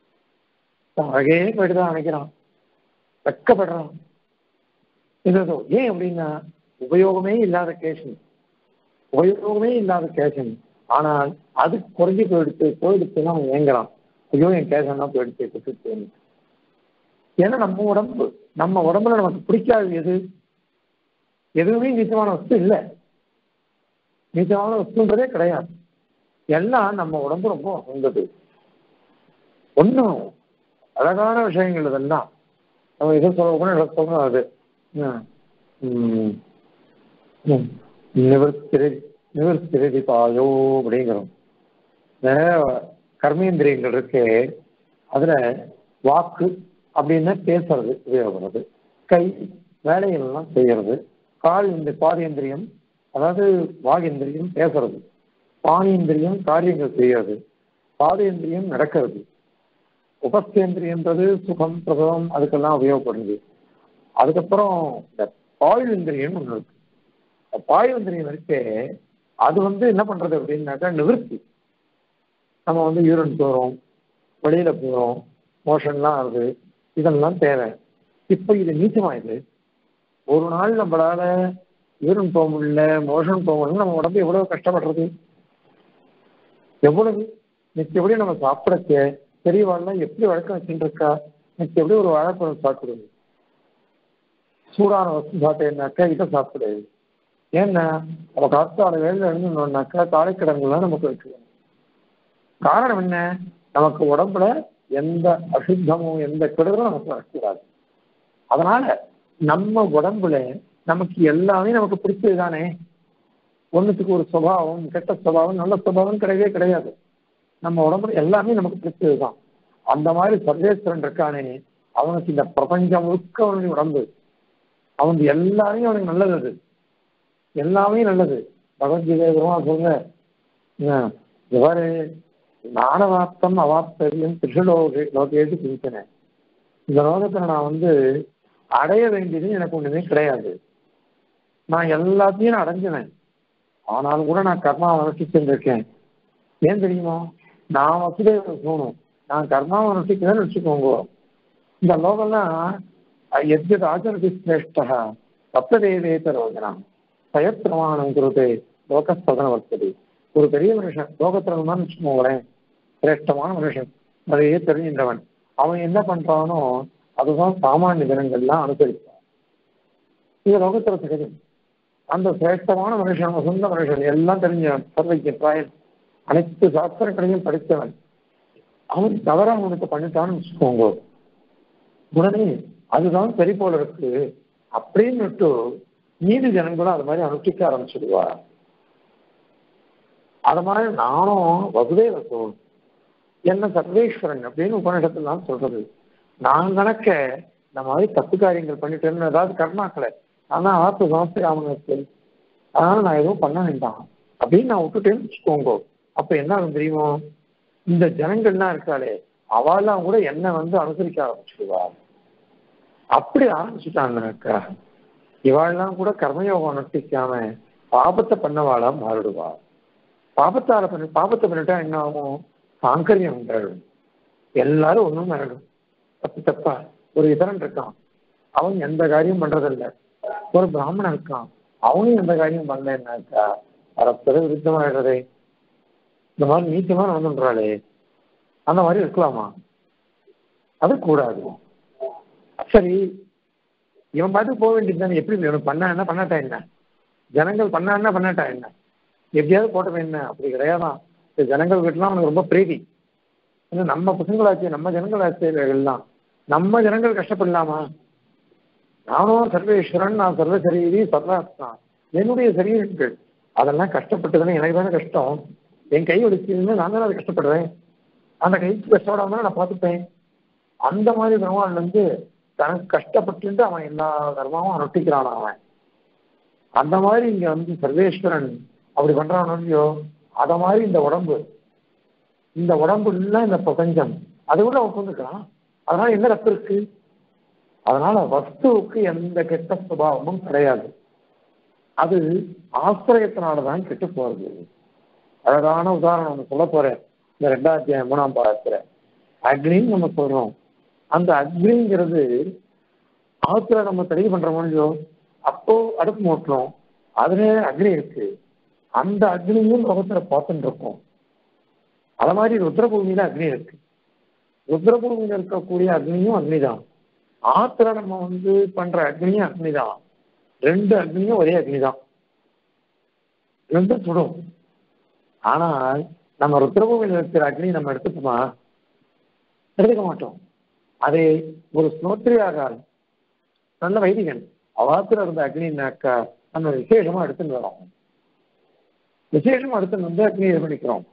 அழகே போயிட்டு தான் நினைக்கிறான் வெக்கப்படுறான் இது ஏன் அப்படின்னா உபயோகமே இல்லாத கேஷன் உபயோகமே இல்லாத கேஷன் ஆனால் அது குறைஞ்சி போயிடுத்து போயிடுச்சுன்னா அவன் ஏங்குறான் ஐயோ என் கேஷன் தான் போயிடுச்சு கொடுத்து ஏன்னா நம்ம உடம்பு நம்ம உடம்புல நமக்கு பிடிக்காது எது எதுவுமே நீச்சமான வஸ்து இல்லை நீச்சமான வஸ்துன்றதே கிடையாது எல்லாம் நம்ம உடம்பு ரொம்ப வசந்தது ஒன்றும் அழகான விஷயங்கள் இதெல்லாம் நம்ம எது சொல்ல கூட எனக்கு சொல்லணும் அது நிவர்த்திரை நிவர்த்திரதி பாயோ அப்படிங்கிறோம் கர்மேந்திரியங்கள் இருக்கு அதுல வாக்கு அப்படின்னா பேசுறது உபயோகப்படுறது கை வேலைகள்லாம் செய்யறது கால் இந்த பாதேந்திரியம் அதாவது வாகேந்திரியம் பேசுறது பானேந்திரியம் காரியங்கள் செய்யறது பாதேந்திரியம் நடக்கிறது உபஸ்தேந்திரியன்றது சுகம் பிரசவம் அதுக்கெல்லாம் உபயோகப்படுது அதுக்கப்புறம் இந்த பாயுந்திரியம் ஒன்று இருக்கு பாயுந்திரியம் இருக்கே அது வந்து என்ன பண்றது அப்படின்னாக்கா நிவர்த்தி நம்ம வந்து யூரின் போகிறோம் வெளியில போகிறோம் மோஷன்லாம் ஆகுது இதெல்லாம் தேவை இப்போ இது நீச்சமா இது ஒரு நாள் நம்மளால யூரின் போக முடியல மோஷன் போக முடியல நம்ம உடம்பு எவ்வளவு கஷ்டப்படுறது எவ்வளவு நிச்சயப்படி நம்ம சாப்பிடக்க பெரியவாள்லாம் எப்படி வழக்கம் வச்சுட்டு இருக்கா நிச்சயப்படி ஒரு வாழைப்பழம் சாப்பிடுது சூடான வசதி சாப்பிட்டேன்னாக்கா இதை சாப்பிடு ஏன்னா நம்ம காத்தால வேலையில் இருந்தோம்னாக்கா காலைக்கிடங்குலாம் நமக்கு இருக்குது காரணம் என்ன நமக்கு உடம்புல எந்த அசுத்தமும் எந்த கெடுதலும் நமக்கு வரக்கூடாது அதனால நம்ம உடம்புல நமக்கு எல்லாமே நமக்கு பிடிச்சது தானே ஒன்றுத்துக்கு ஒரு சுபாவம் கெட்ட சுபாவம் நல்ல சுபாவம் கிடையவே கிடையாது நம்ம உடம்புல எல்லாமே நமக்கு பிடிச்சது தான் அந்த மாதிரி சர்வேஸ்வரன் இருக்கானே அவனுக்கு இந்த பிரபஞ்சம் முழுக்க அவனுடைய உடம்பு அவன் எல்லாரையும் அவனுக்கு நல்லது அது எல்லாமே நல்லது பகவத்கீதை பெருமாள் சொல்லுங்க இவரு நானவாப்தம் அவாப்தரியம் திருஷலோக லோகேது சிந்தனை இந்த லோகத்துல நான் வந்து அடைய வேண்டியது எனக்கு ஒண்ணுமே கிடையாது நான் எல்லாத்தையும் நான் அடைஞ்சினேன் ஆனாலும் கூட நான் கர்மாவை வளர்ச்சிட்டு இருக்கேன் ஏன் தெரியுமா நான் வசதே போகணும் நான் கர்மாவை வளர்ச்சிக்கிறேன்னு வச்சுக்கோங்க இந்த லோகம்லாம் எத்யத் ஆச்சரதி சிரேஷ்டா சப்ததேவேத ரோஜனம் பயப்பிரமாணம் குருதே லோகஸ்ததன வர்த்தது ஒரு பெரிய மனுஷன் லோகத்துல இருந்தான்னு வச்சுக்கோங்களேன் சிரேஷ்டமான மனுஷன் அதையே தெரிஞ்சின்றவன் அவன் என்ன பண்றானோ அதுதான் சாமானிய தினங்கள்லாம் அனுசரிப்பான் இது லோகத்துல சகஜம் அந்த சிரேஷ்டமான மனுஷன் சொந்த மனுஷன் எல்லாம் தெரிஞ்சவன் சர்வைக்கு பிராயன் அனைத்து சாஸ்திரங்களையும் படித்தவன் அவன் தவற அவனுக்கு பண்ணிட்டான்னு வச்சுக்கோங்க உடனே அதுதான் சரி போல இருக்கு அப்படின்னுட்டு நீதி ஜனங்களும் அது மாதிரி அனுஷ்டிக்க ஆரம்பிச்சிடுவா அது மாதிரி நானும் வசுதேவ சோன் என்ன சர்வேஸ்வரன் அப்படின்னு உபநிடத்துலாம் சொல்றது நான் கணக்க இந்த மாதிரி தப்பு காரியங்கள் பண்ணிட்டேன்னு ஏதாவது கர்மாக்களை ஆனா ஆத்து சமஸ்திராமனுக்கு அதனால நான் எதுவும் பண்ண வேண்டாம் அப்படின்னு நான் விட்டுட்டேன்னு வச்சுக்கோங்க அப்ப என்ன ஆகும் தெரியுமோ இந்த ஜனங்கள்லாம் இருக்காளே அவெல்லாம் கூட என்ன வந்து அனுசரிக்க ஆரம்பிச்சிடுவா அப்படி ஆரம்பிச்சுட்டாங்கனாக்கா இவாள்லாம் கூட கர்மயோகம் நட்டிக்காம பாபத்தை பண்ணவாளா மாறிடுவா பாபத்தால பண்ணி பாபத்தை பண்ணிட்டா என்ன ஆகும் சாங்கரியம் உண்டாயிடும் எல்லாரும் ஒண்ணும் ஆயிடும் தப்பு தப்பா ஒரு இதரன் இருக்கான் அவன் எந்த காரியம் பண்றதில்ல ஒரு பிராமணன் இருக்கான் அவனும் எந்த காரியம் பண்ணலன்னாக்கா பரஸ்பர விருத்தமாயிடுறதே இந்த மாதிரி நீச்சமா நடந்துன்றாளே அந்த மாதிரி இருக்கலாமா அது கூடாது சரி இவன் பாட்டு போக வேண்டியது தானே எப்படி இவன் பண்ணா என்ன பண்ணாட்டா என்ன ஜனங்கள் பண்ணா என்ன பண்ணாட்டா என்ன எப்படியாவது போட்டவன் என்ன அப்படி கிடையாதான் இந்த ஜனங்கள் கிட்டலாம் அவனுக்கு ரொம்ப பிரீதி ஏன்னா நம்ம பசங்களாச்சு நம்ம ஜனங்களாச்சு எல்லாம் நம்ம ஜனங்கள் கஷ்டப்படலாமா நானும் சர்வேஸ்வரன் நான் சர்வ சரீரி சர்வாத்மா என்னுடைய சரீரங்கள் அதெல்லாம் கஷ்டப்பட்டு தானே எனக்கு தானே கஷ்டம் என் கை ஒடிச்சிருந்து நான் தானே அதை கஷ்டப்படுறேன் அந்த கைக்கு கஷ்டப்படாம நான் பார்த்துப்பேன் அந்த மாதிரி பெருமாள் வந்து தனக்கு கஷ்டப்பட்டு அவன் எல்லா கர்மாவும் நொட்டிக்கிறான் அவன் அந்த மாதிரி இங்க வந்து சர்வேஸ்வரன் அப்படி பண்றானோ இல்லையோ அத மாதிரி இந்த உடம்பு இந்த உடம்பு இல்ல இந்த பிரபஞ்சம் அது கூட அவன் வந்துக்கிறான் அதனால என்ன தப்பு இருக்கு அதனால வஸ்துவுக்கு எந்த கெட்ட சுபாவமும் கிடையாது அது ஆசிரியத்தினாலதான் கெட்டு போறது அழகான உதாரணம் ஒன்று சொல்ல போறேன் இந்த ரெண்டாயிரத்தி மூணாம் பாகத்துல அக்னின்னு நம்ம சொல்றோம் அந்த அக்னிங்கிறது ஆத்துல நம்ம தெளிவு பண்றோமோ இல்லையோ அப்போ அடுப்பு மூட்டுறோம் அதுல அக்னி இருக்கு அந்த அக்னியும் லோகத்துல பார்த்துட்டு இருக்கோம் அத மாதிரி ருத்ரபூமியில அக்னி இருக்கு ருத்ரபூமியில இருக்கக்கூடிய அக்னியும் அக்னிதான் ஆத்துல நம்ம வந்து பண்ற அக்னியும் அக்னிதான் ரெண்டு அக்னியும் ஒரே அக்னிதான் ரெண்டும் சுடும் ஆனால் நம்ம ருத்ரபூமியில் இருக்கிற அக்னி நம்ம எடுத்துப்போமா எடுத்துக்க மாட்டோம் அதே ஒரு ஸ்னோத்ரியாக நல்ல வைதிகன் அவாத்துல இருந்த அக்னினாக்கா நம்ம விசேஷமா எடுத்துன்னு வரோம் விசேஷமா எடுத்துன்னு வந்து அக்னி இது பண்ணிக்கிறோம்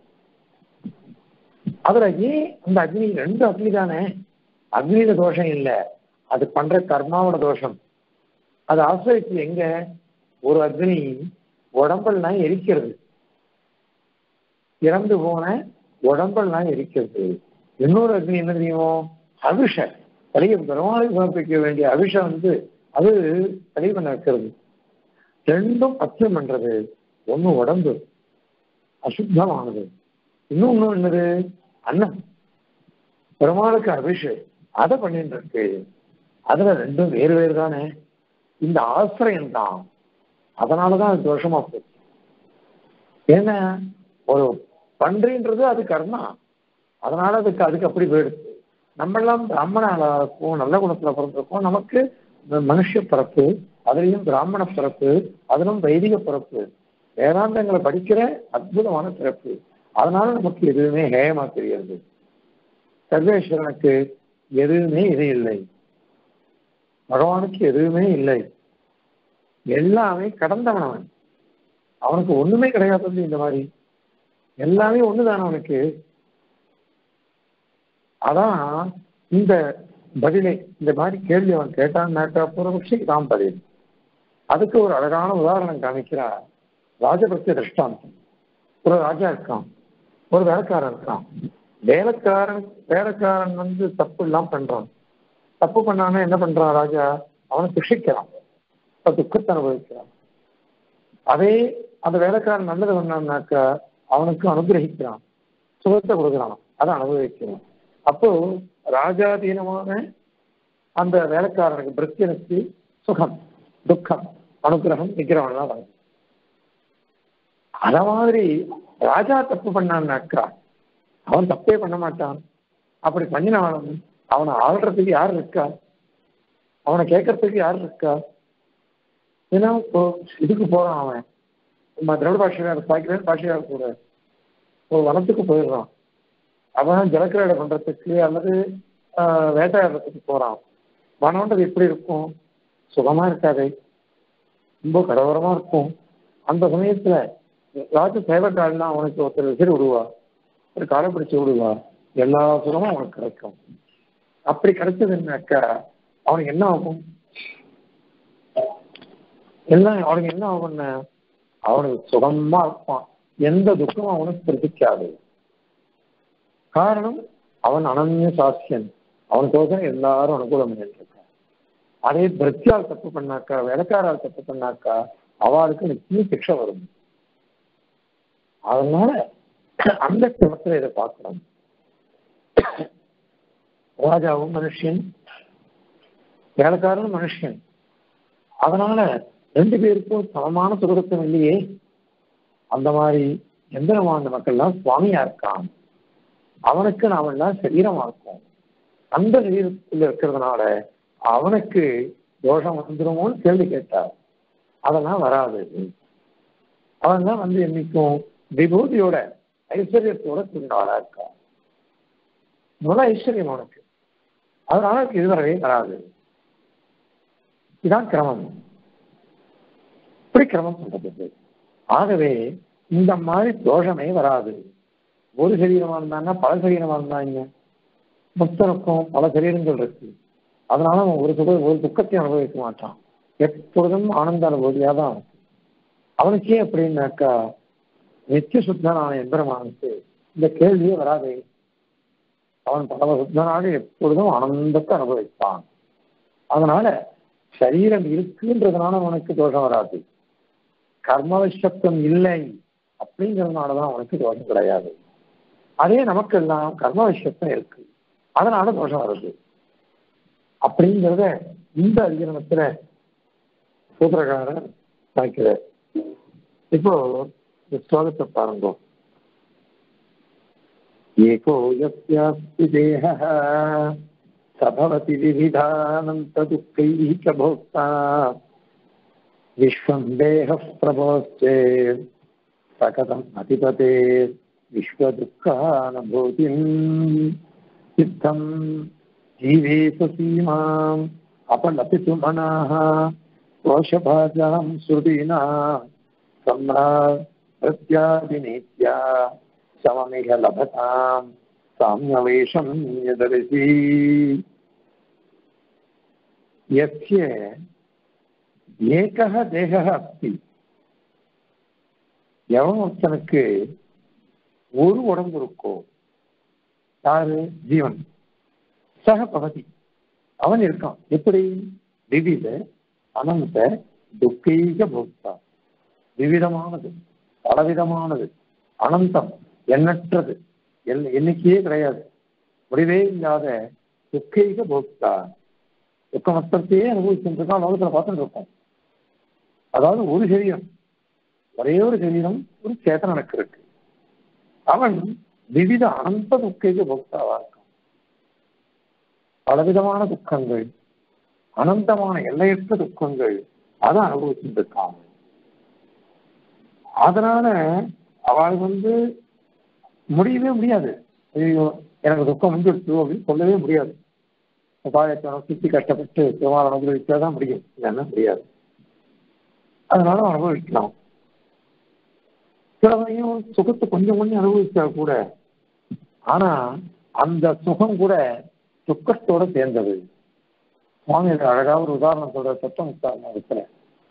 அதுல ஏன் அந்த அக்னி ரெண்டு அக்னி தானே அக்னியில தோஷம் இல்லை அது பண்ற கர்மாவோட தோஷம் அது ஆசிரியத்து எங்க ஒரு அக்னி உடம்பெல்லாம் எரிக்கிறது இறந்து போன உடம்பெல்லாம் எரிக்கிறது இன்னொரு அக்னி என்ன தெரியுமோ அபிஷ தலைய பெருமாளுக்கு சமர்ப்பிக்க வேண்டிய அபிஷம் வந்து அது தடை பண்ண வைக்கிறது ரெண்டும் பத்தியம் பண்றது ஒண்ணு உடம்பு அசுத்தமானது இன்னொன்னு என்னது அன்னம் பெருமாளுக்கு அபிஷேக் அதை பண்ணிட்டு இருக்கு அதுல ரெண்டும் வேறு வேறு தானே இந்த ஆசிரியம் தான் அதனாலதான் அது தோஷமா போச்சு ஏன்னா ஒரு பன்றின்றது அது கர்மா அதனால அதுக்கு அதுக்கு அப்படி போயிடுச்சு நம்மெல்லாம் பிராமணால இருக்கும் நல்ல குணத்துல பிறந்திருக்கோம் நமக்கு மனுஷ பிறப்பு அதுலயும் பிராமண பிறப்பு அதிலும் வைதிக பிறப்பு வேதாந்தங்களை படிக்கிற அற்புதமான பிறப்பு அதனால நமக்கு எதுவுமே ஹேயமா தெரியாது சர்வேஸ்வரனுக்கு எதுவுமே இது இல்லை பகவானுக்கு எதுவுமே இல்லை எல்லாமே கடந்தவன் அவன் அவனுக்கு ஒண்ணுமே கிடையாது இந்த மாதிரி எல்லாமே ஒண்ணுதானே அவனுக்கு அதான் இந்த பதிலை இந்த மாதிரி கேள்வி அவன் கேட்டான்னாக்கா பூர்வபக்ஷி தான் பதில் அதுக்கு ஒரு அழகான உதாரணம் காமிக்கிறார் ராஜபக்த திருஷ்டாந்தம் ஒரு ராஜா இருக்கான் ஒரு வேலைக்காரன் இருக்கான் வேலைக்காரன் வேலைக்காரன் வந்து தப்பு எல்லாம் பண்றான் தப்பு பண்ணானா என்ன பண்றான் ராஜா அவனை சிக்ஷிக்கிறான் துக்கத்தை அனுபவிக்கிறான் அதே அந்த வேலைக்காரன் நல்லது பண்ணான்னாக்கா அவனுக்கு அனுகிரகிக்கிறான் சுகத்தை கொடுக்குறான் அதை அனுபவிக்கிறான் அப்போ ராஜாதீனமான அந்த வேலைக்காரனுக்கு பிரச்சனைக்கு சுகம் துக்கம் அனுகிரகம் நிக்கிறவன்லாம் வருது அத மாதிரி ராஜா தப்பு பண்ணான்னாக்கா அவன் தப்பே பண்ண மாட்டான் அப்படி பண்ணினாலும் அவனை ஆள்றதுக்கு யார் இருக்கா அவனை கேட்கறதுக்கு யார் இருக்கா ஏன்னா இப்போ இதுக்கு போறான் அவன் நம்ம திராவிட பாஷையார் பாய்க்கிறேன் பாஷையார் கூட ஒரு வனத்துக்கு போயிடுறான் அவன் ஜலக்கிரடை பண்றதுக்கு அல்லது வேட்டையாடுறதுக்கு போறான் வனம்ன்றது எப்படி இருக்கும் சுகமா இருக்காது ரொம்ப கடவரமா இருக்கும் அந்த சமயத்துல ராஜ சேவக்காரெல்லாம் அவனுக்கு ஒருத்தர் விசிறி விடுவா ஒரு காலை பிடிச்சு விடுவா எல்லா சுகமும் அவனுக்கு கிடைக்கும் அப்படி கிடைச்சதுன்னாக்கா அவனுக்கு என்ன ஆகும் எல்லாம் அவனுக்கு என்ன ஆகும்னா அவனுக்கு சுகமா இருப்பான் எந்த துக்கமும் அவனுக்கு பிடிக்காது காரணம் அவன் அனன்ய சாஸ்தியன் அவனுக்கோசரம் எல்லாரும் அனுகூலம் பண்ணிட்டு இருக்கான் அதே பிரத்யால் தப்பு பண்ணாக்கா வேலைக்காரால் தப்பு பண்ணாக்கா அவளுக்கு நிச்சயம் சிக்ஷை வரும் அதனால அந்த கிரமத்துல இதை பார்க்கணும் ராஜாவும் மனுஷன் வேலைக்காரனும் மனுஷன் அதனால ரெண்டு பேருக்கும் சமமான சுகத்துவம் இல்லையே அந்த மாதிரி எந்திரமான மக்கள்லாம் சுவாமியா இருக்கான் அவனுக்கு நாமெல்லாம் சரீரமா இருக்கும் அந்த சரீரத்தில் இருக்கிறதுனால அவனுக்கு தோஷம் வந்துருமோன்னு கேள்வி கேட்டார் அதெல்லாம் வராது அவன் தான் வந்து என்னைக்கும் விபூதியோட ஐஸ்வர்யத்தோட கூடினவளா இருக்கா நல்ல ஐஸ்வர்யம் அவனுக்கு அதனால அவனுக்கு இதுவரவே வராது இதான் கிரமம் இப்படி கிரமம் சொல்றது ஆகவே இந்த மாதிரி தோஷமே வராது ஒரு சரீரமா இருந்தான்னா பல சரீரமா இருந்தாங்க முக்தனுக்கும் பல சரீரங்கள் இருக்கு அதனால அவன் ஒரு சுக ஒரு துக்கத்தை அனுபவிக்க மாட்டான் எப்பொழுதும் ஆனந்த அனுபவியா தான் இருக்கும் அவனுக்கே அப்படின்னாக்கா நித்திய சுத்தனான எந்திரமானுக்கு இந்த கேள்வியே வராதே அவன் பரம சுத்தனாக எப்பொழுதும் ஆனந்தத்தை அனுபவிப்பான் அதனால சரீரம் இருக்குன்றதுனால அவனுக்கு தோஷம் வராது கர்மவசத்துவம் இல்லை அப்படிங்கிறதுனாலதான் அவனுக்கு தோஷம் கிடையாது அதே நமக்கெல்லாம் கர்மவசத்துவம் இருக்கு அதனால தோஷம் வருது அப்படிங்கிறத இந்த அதிகரணத்துல சூத்திரகாரன் நினைக்கிறார் இப்போ இந்த ஸ்லோகத்தை பாருங்க ஏகோ யஸ்யாஸ்தி தேகः स भवति विविधानन्तदुःखैः च भोक्ता विश्वं देहः प्रभोश्चेत् स कथम् अतिपते विश्वदुःखानुभूतिम् सिद्धम् जीवेषु सीमाम् अपलपितु मनाः कोशभाजां श्रुतीना सम्राट् प्रत्यादिनीत्या सममिह लभताम् साम्यवेशं यदर्शी यस्य एकः தேகः अस्ति எவன் ஒருத்தனுக்கு ஒரு உடம்பு இருக்கோ யாரு ஜீவன் சக பகதி அவன் இருக்கான் எப்படி விவித அனந்த துக்கீக போக்தா விவிதமானது பலவிதமானது அனந்தம் எண்ணற்றது எல் எண்ணிக்கையே கிடையாது முடிவே இல்லாத துக்கீக போக்தா துக்க மொத்தத்தையே அனுபவிச்சுட்டு இருக்கான் லோகத்துல பார்த்துட்டு இருக்கோம் அதாவது ஒரு சரீரம் ஒரே ஒரு சரீரம் ஒரு சேத்தனனுக்கு இருக்கு அவன் விவித அனந்த துக்கீக போக்தாவா இருக்கான் பலவிதமான துக்கங்கள் அனந்தமான எல்லையற்ற துக்கங்கள் அதை அனுபவிச்சுட்டு இருக்காங்க அதனால அவள் வந்து முடியவே முடியாது ஐயோ எனக்கு துக்கம் வந்துடுச்சு அப்படின்னு சொல்லவே முடியாது உபாயத்தை சுத்தி கஷ்டப்பட்டு பெருமாள் அனுபவிச்சா தான் முடியும் இல்லைன்னா முடியாது அதனால அனுபவிக்கலாம் சிலவையும் சுகத்தை கொஞ்சம் கொஞ்சம் அனுபவிச்சா கூட ஆனா அந்த சுகம் கூட துக்கத்தோட சேர்ந்தது சுவாமி அழகா ஒரு உதாரணம் சொல்ற சத்தம் உதாரணத்துல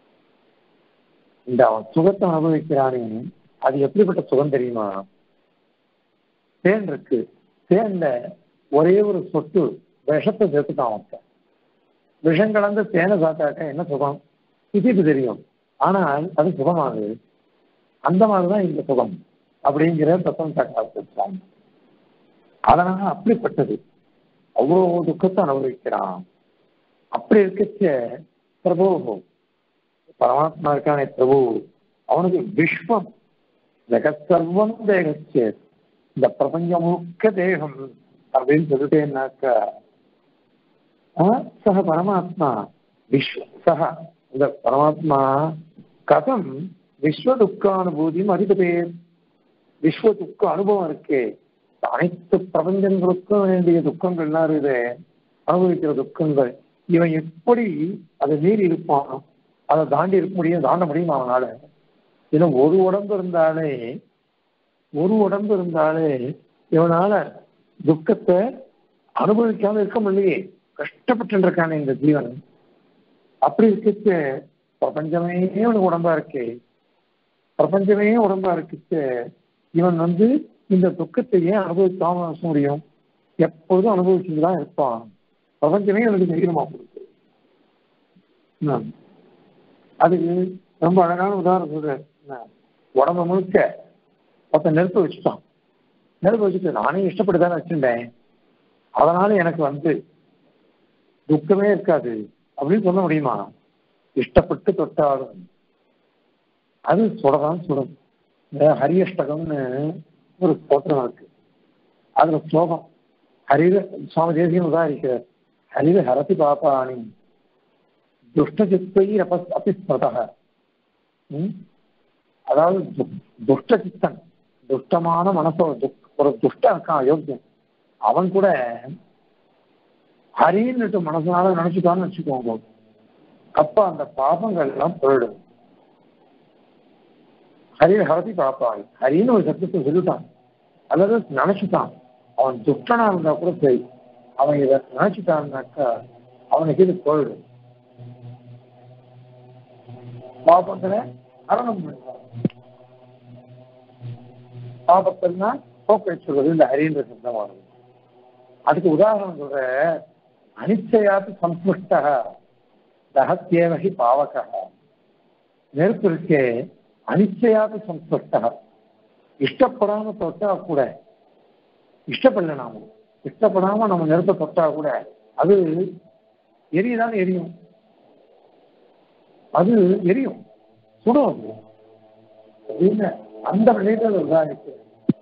இந்த அவன் சுகத்தை அனுபவிக்கிறானே அது எப்படிப்பட்ட சுகம் தெரியுமா தேன் இருக்கு தேன்ல ஒரே ஒரு சொட்டு விஷத்தை சேர்த்துட்டான் அவன் விஷம் கலந்து தேனை சாப்பிட்டாக்க என்ன சுகம் இது தெரியும் ஆனால் அது சுகமாகுது அந்த மாதிரிதான் இந்த சுகம் அப்படிங்கிற தத்துவம் காட்ட அதனால அப்படிப்பட்டது அவ்வளவு துக்கத்தை அனுபவிக்கிறான் அப்படி இருக்கச்ச பிரபு பரமாத்மா இருக்கானே பிரபு அவனுக்கு விஸ்வம் ஜெகசர்வம் தேகச்சே இந்த பிரபஞ்சம் முழுக்க தேகம் அப்படின்னு சொல்லிட்டேன்னாக்கா சக பரமாத்மா விஸ்வ சக இந்த பரமாத்மா கதம் விஸ்வ துக்கானுபூதியும் அதிபதே விஸ்வ துக்க அனுபவம் இருக்கே அனைத்து பிரபஞ்சங்களுக்கும் வேண்டிய துக்கங்கள்லாம் இருக்குது அனுபவிக்கிற துக்கங்கள் இவன் எப்படி அதை மீறி இருப்பான் அதை தாண்டி இருக்க முடியும் தாண்ட முடியுமா அவனால இன்னும் ஒரு உடம்பு இருந்தாலே ஒரு உடம்பு இருந்தாலே இவனால துக்கத்தை அனுபவிக்காம இருக்க முடியலையே கஷ்டப்பட்டு இருக்கானே இந்த ஜீவன் அப்படி இருக்க பிரபஞ்சமே அவனுக்கு உடம்பா இருக்கே பிரபஞ்சமே உடம்பா இருக்குச்சு இவன் வந்து இந்த துக்கத்தை ஏன் அனுபவிக்காம இருக்க முடியும் எப்பொழுதும் அனுபவிச்சுட்டு தான் இருப்பான் பிரபஞ்சமே அவனுக்கு தைரியமா கொடுக்கு என்ன? அதுக்கு ரொம்ப அழகான உதாரணம் சொல்றேன் என்ன? உடம்பு முழுக்க ஒருத்தன் நெருப்பு வச்சுட்டான் நெருப்பு வச்சுட்டு நானே இஷ்டப்பட்டு தானே வச்சுட்டேன் அதனால எனக்கு வந்து துக்கமே இருக்காது அப்படின்னு சொல்ல முடியுமா இஷ்டப்பட்டு தொட்டாலும் அது சுடதான் சுடும் இந்த ஹரியஷ்டகம்னு ஒரு ஸ்தோத்திரம் இருக்கு அதுல ஸ்லோகம் ஹரித சுவாமி தேசியம் உதாரிக்கிறார் ஹரித ஹரதி பாப்பாணி துஷ்டசித்தை அபிஸ்மதக ம்? அதாவது து- துஷ்ட சித்தன் துஷ்டமான மனசோ துக்- ஒரு துஷ்டன் இருக்கான் அயோக்கியன் அவன் கூட ஹரின்னு மனசனால நினைச்சுட்டான்னு வச்சுக்கோங்க அப்ப அந்த பாபங்கள் எல்லாம் போயிடும் ஹரி ஹரதி பாப்பாள் ஹரின்னு ஒரு சத்தத்தை சொல்லிட்டான் அல்லது நினைச்சுட்டான் அவன் துஷ்டனா இருந்தா கூட சரி அவன் இதை நினைச்சுட்டான்னாக்கா அவனுக்கு இது போயிடும் பாபங்களை அரணம் பண்ணுவான் பாபத்தெல்லாம் போக்கை சொல்வது இந்த ஹரின்ற சத்தமானது அதுக்கு உதாரணம் சொல்ற அனிச்சயாத்து சம்புஷ்ட தகத்தேவகி பாவக நெருப்பு இருக்கே அனிச்சயாத்து சம்புஷ்ட இஷ்டப்படாம தொட்டா கூட இஷ்டப்படல நாம இஷ்டப்படாம நம்ம நெருப்பை தொட்டா கூட அது எரியுதான் எரியும் அது எரியும் சுடும் அது அப்படின்னு அந்த விஷயத்தை உதாரிக்கிற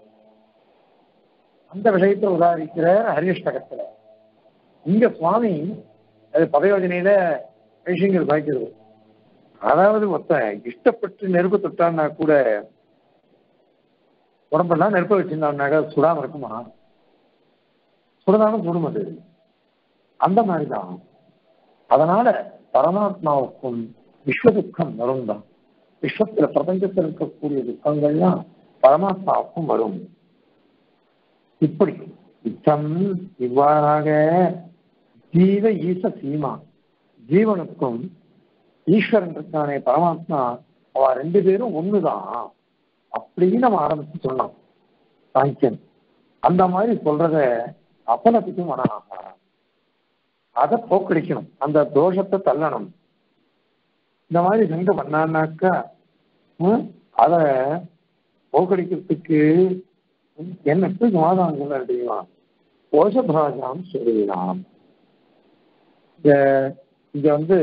அந்த விஷயத்தை உதாரிக்கிற ஹரிஷ்டகத்துல இங்க சுவாமி அது பதயோஜனையில விஷயங்கள் பாய்க்கிறது அதாவது ஒருத்த இஷ்டப்பட்டு நெருப்பு தொட்டான்னா கூட உடம்பெல்லாம் நெருப்ப வச்சிருந்தான்னாக்க சுடாம இருக்குமா சுடதான சுடும் அது அந்த மாதிரிதான் அதனால பரமாத்மாவுக்கும் விஸ்வ துக்கம் வரும் தான் விஸ்வத்துல பிரபஞ்சத்தில் இருக்கக்கூடிய துக்கங்கள்லாம் பரமாத்மாவுக்கும் வரும் இப்படி இத்தம் இவ்வாறாக ஜீவ ஈச சீமா ஜீவனுக்கும் ஈஸ்வரன் இருக்கானே பரமாத்மா அவ ரெண்டு பேரும் ஒண்ணுதான் அப்படின்னு நம்ம ஆரம்பிச்சு சொன்னோம் சாங்கியன் அந்த மாதிரி சொல்றத அப்பனத்துக்கும் மனநாக அதை போக்கடிக்கணும் அந்த தோஷத்தை தள்ளணும் இந்த மாதிரி செஞ்சு பண்ணான்னாக்கா ம், அத போக்கடிக்கிறதுக்கு என்னட்டு சமாதானம் சொல்ல தெரியுமா கோஷபாஜாம் சொல்லலாம் இந்த இங்க வந்து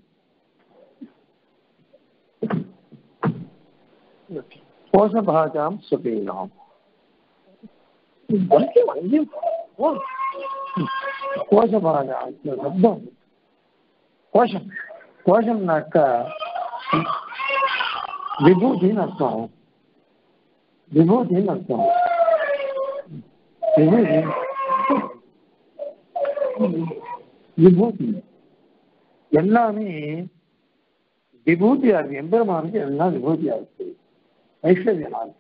கோஷபாஜாம் சொல்லலாம் கோஷபாஜா இந்த சப்தம் கோஷம் கோஷம்னாக்கா விபூதின்னு அர்த்தம் விபூதின்னு அர்த்தம் விபூதி விபூதி எல்லாமே விபூதியா இருக்கு எம்பெருமானுக்கு எல்லாம் விபூதியா இருக்கு ஐஸ்வர்யமா இருக்கு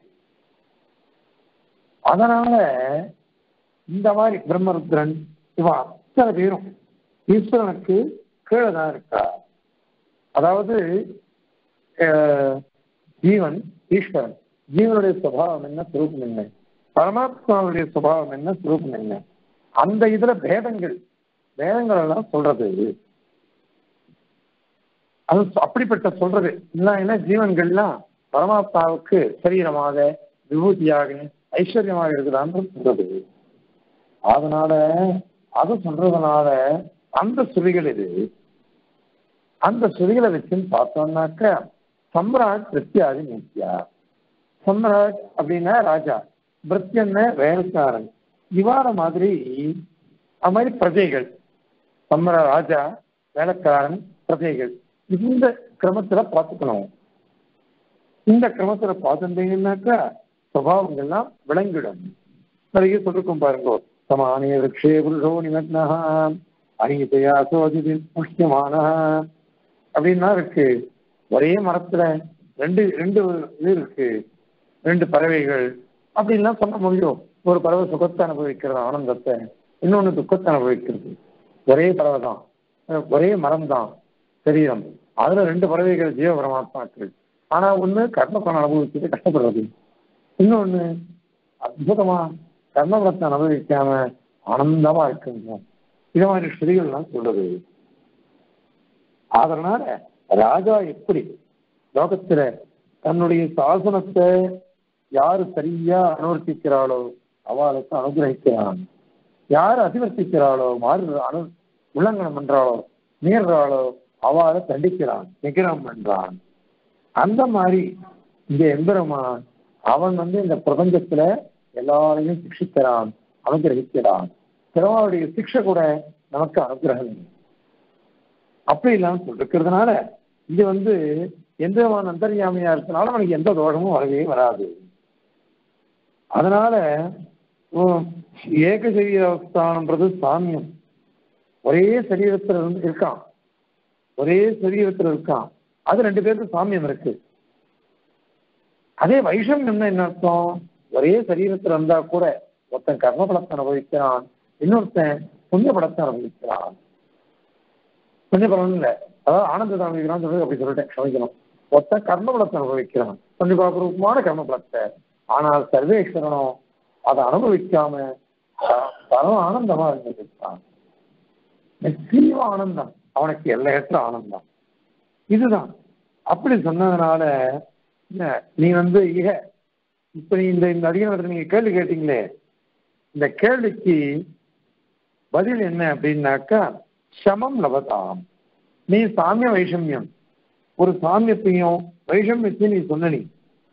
அதனால இந்த மாதிரி பிரம்மருத்ரன் இவன் அத்தனை பேரும் ஈஸ்வரனுக்கு கீழே தான் இருக்கா அதாவது அஹ், ஜீவன் ஈஸ்வரன் ஜீவனுடைய சுபாவம் என்ன சுரூபம் என்ன பரமாத்மாவுடைய சுபாவம் என்ன சுரூபம் என்ன அந்த இதுல பேதங்கள் பேதங்கள் எல்லாம் சொல்றது அது அப்படிப்பட்ட சொல்றது இல்லை என்ன ஜீவன்கள்லாம் பரமாத்மாவுக்கு சரீரமாக விபூதியாக ஐஸ்வர்யமாக இருக்குதான்னு சொல்றது அதனால அது சொல்றதுனால அந்த சுரிகள் இது அந்த சுரிகளை வச்சுன்னு பார்த்தோம்னாக்க சம்ராட் பிரத்யாதி நித்யா சம்ராட் அப்படின்னா ராஜா பிரத்யன்ன வேலைக்காரன் இவார மாதிரி அது மாதிரி பிரஜைகள் சம்ரா ராஜா வேலைக்காரன் பிரஜைகள் இந்த கிரமத்துல பார்த்துக்கணும் இந்த கிரமத்துல பார்த்துட்டீங்கன்னாக்கா சுபாவங்கள்லாம் விளங்கிடும் நிறைய சொல்லிருக்கும் பாருங்க சமானிய விரக்ஷே புருஷோ நிமக்னா அணியத்தையா சோதிதில் முக்கியமான அப்படின்னா இருக்கு ஒரே மரத்துல ரெண்டு ரெண்டு இது இருக்கு ரெண்டு பறவைகள் அப்படின்லாம் சொல்ல முடியும் ஒரு பறவை சுகத்தை அனுபவிக்கிறது ஆனந்தத்தை இன்னொன்னு துக்கத்தை அனுபவிக்கிறது ஒரே பறவை தான் அஹ் ஒரே மரம் தான் சரீரம் அதுல ரெண்டு பறவைகள் ஜீவ பரமாத்மாக்கள் ஆனா ஒண்ணு கர்மபலன் அனுபவிச்சுட்டு கஷ்டப்படுறது இன்னொன்னு அற்புதமா கர்மபலத்தை அனுபவிக்காம ஆனந்தமா இருக்குங்க இது மாதிரி ஸ்ருதிகள்லாம் சொல்றது அதனால ராஜா எப்படி லோகத்துல தன்னுடைய சாசனத்தை யாரு சரியா அனுவர்த்திக்கிறாளோ அவளுக்கு அனுகிரகிக்கிறான் யார் அதிவர்த்திக்கிறாளோ மாறு அனு உல்லங்கனம் பண்றாளோ மீறாளோ அவளை தண்டிக்கிறான் நிகிரம் பண்றான் அந்த மாதிரி இங்க எம்பெருமான் அவன் வந்து இந்த பிரபஞ்சத்துல எல்லாரையும் சிக்ஷிக்கிறான் அனுகிரகிக்கிறான் பெருமாளுடைய சிக்ஷை கூட நமக்கு அனுகிரகம் அப்படி இல்லாம சொல்லிருக்கிறதுனால இது வந்து எந்த விதமான அந்தர்யாமியா இருக்கனால அவனுக்கு எந்த தோஷமும் வரவே வராது அதனால உம், ஏக சரீரஸ்தானம்ன்றது சாமியம் ஒரே சரீரத்துல இருந்து இருக்கான் ஒரே சரீரத்துல இருக்கான் அது ரெண்டு பேருக்கு சாமியம் இருக்கு அதே வைஷமியம்னா என்ன அர்த்தம் ஒரே சரீரத்துல இருந்தா கூட ஒருத்தன் கர்மபலத்தை அனுபவிக்கிறான் இன்னொருத்தன் புண்ணிய பலத்தை அனுபவிக்கிறான் புண்ணிய பலன் இல்ல அதாவது ஆனந்தத்தை அனுபவிக்கிறான் சொல்றது அப்படி சொல்லிட்டேன் க்ஷமிக்கணும் ஒருத்தன் கர்மபலத்தை அனுபவிக்கிறான் பஞ்சபாபரூபமான கர்மபலத்தை ஆனால் சர்வேஸ்வரனும் அதை அனுபவிக்காம ப- பரம ஆனந்தமா இருந்திருக்கான் நிச்சய ஆனந்தம் அவனுக்கு எல்லையற்ற ஆனந்தம் இதுதான் அப்படி சொன்னதுனால என்ன, நீ வந்து இக இப்ப நீ இந்த இந்த அதிகாரத்தை நீங்க கேள்வி கேட்டீங்களே இந்த கேள்விக்கு பதில் என்ன அப்படின்னாக்கா சமம் லபதாம் நீ சாமிய வைஷமியம் ஒரு சாமியத்தையும் வைஷமியத்தையும் நீ சொன்ன நீ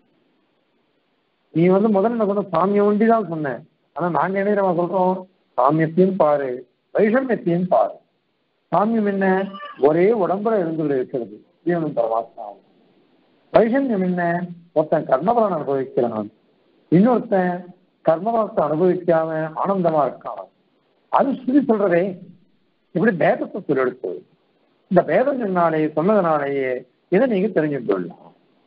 நீ வந்து முதல்ல என்ன சொன்ன சாமியம் ஒண்டி தான் சொன்ன ஆனா நாங்க என்ன தெரியுமா சொல்றோம் சாமியத்தையும் பாரு வைஷமியத்தையும் பாரு சாமியம் என்ன ஒரே உடம்புல இருந்து இருக்கிறது ஜீவனும் பரமாத்மாவும் வைஷமியம் என்ன ஒருத்தன் கர்மபலன் அனுபவிக்கிறான் இன்னொருத்தன் கர்மபலத்தை அனுபவிக்காம ஆனந்தமா இருக்கான் அது ஸ்ருதி சொல்றதே இப்படி பேதத்தை சொல்லெடுத்து இந்த பேதம் சொன்னாலே சொன்னதுனாலேயே இதை நீங்க தெரிஞ்சுட்டு கொள்ளலாம்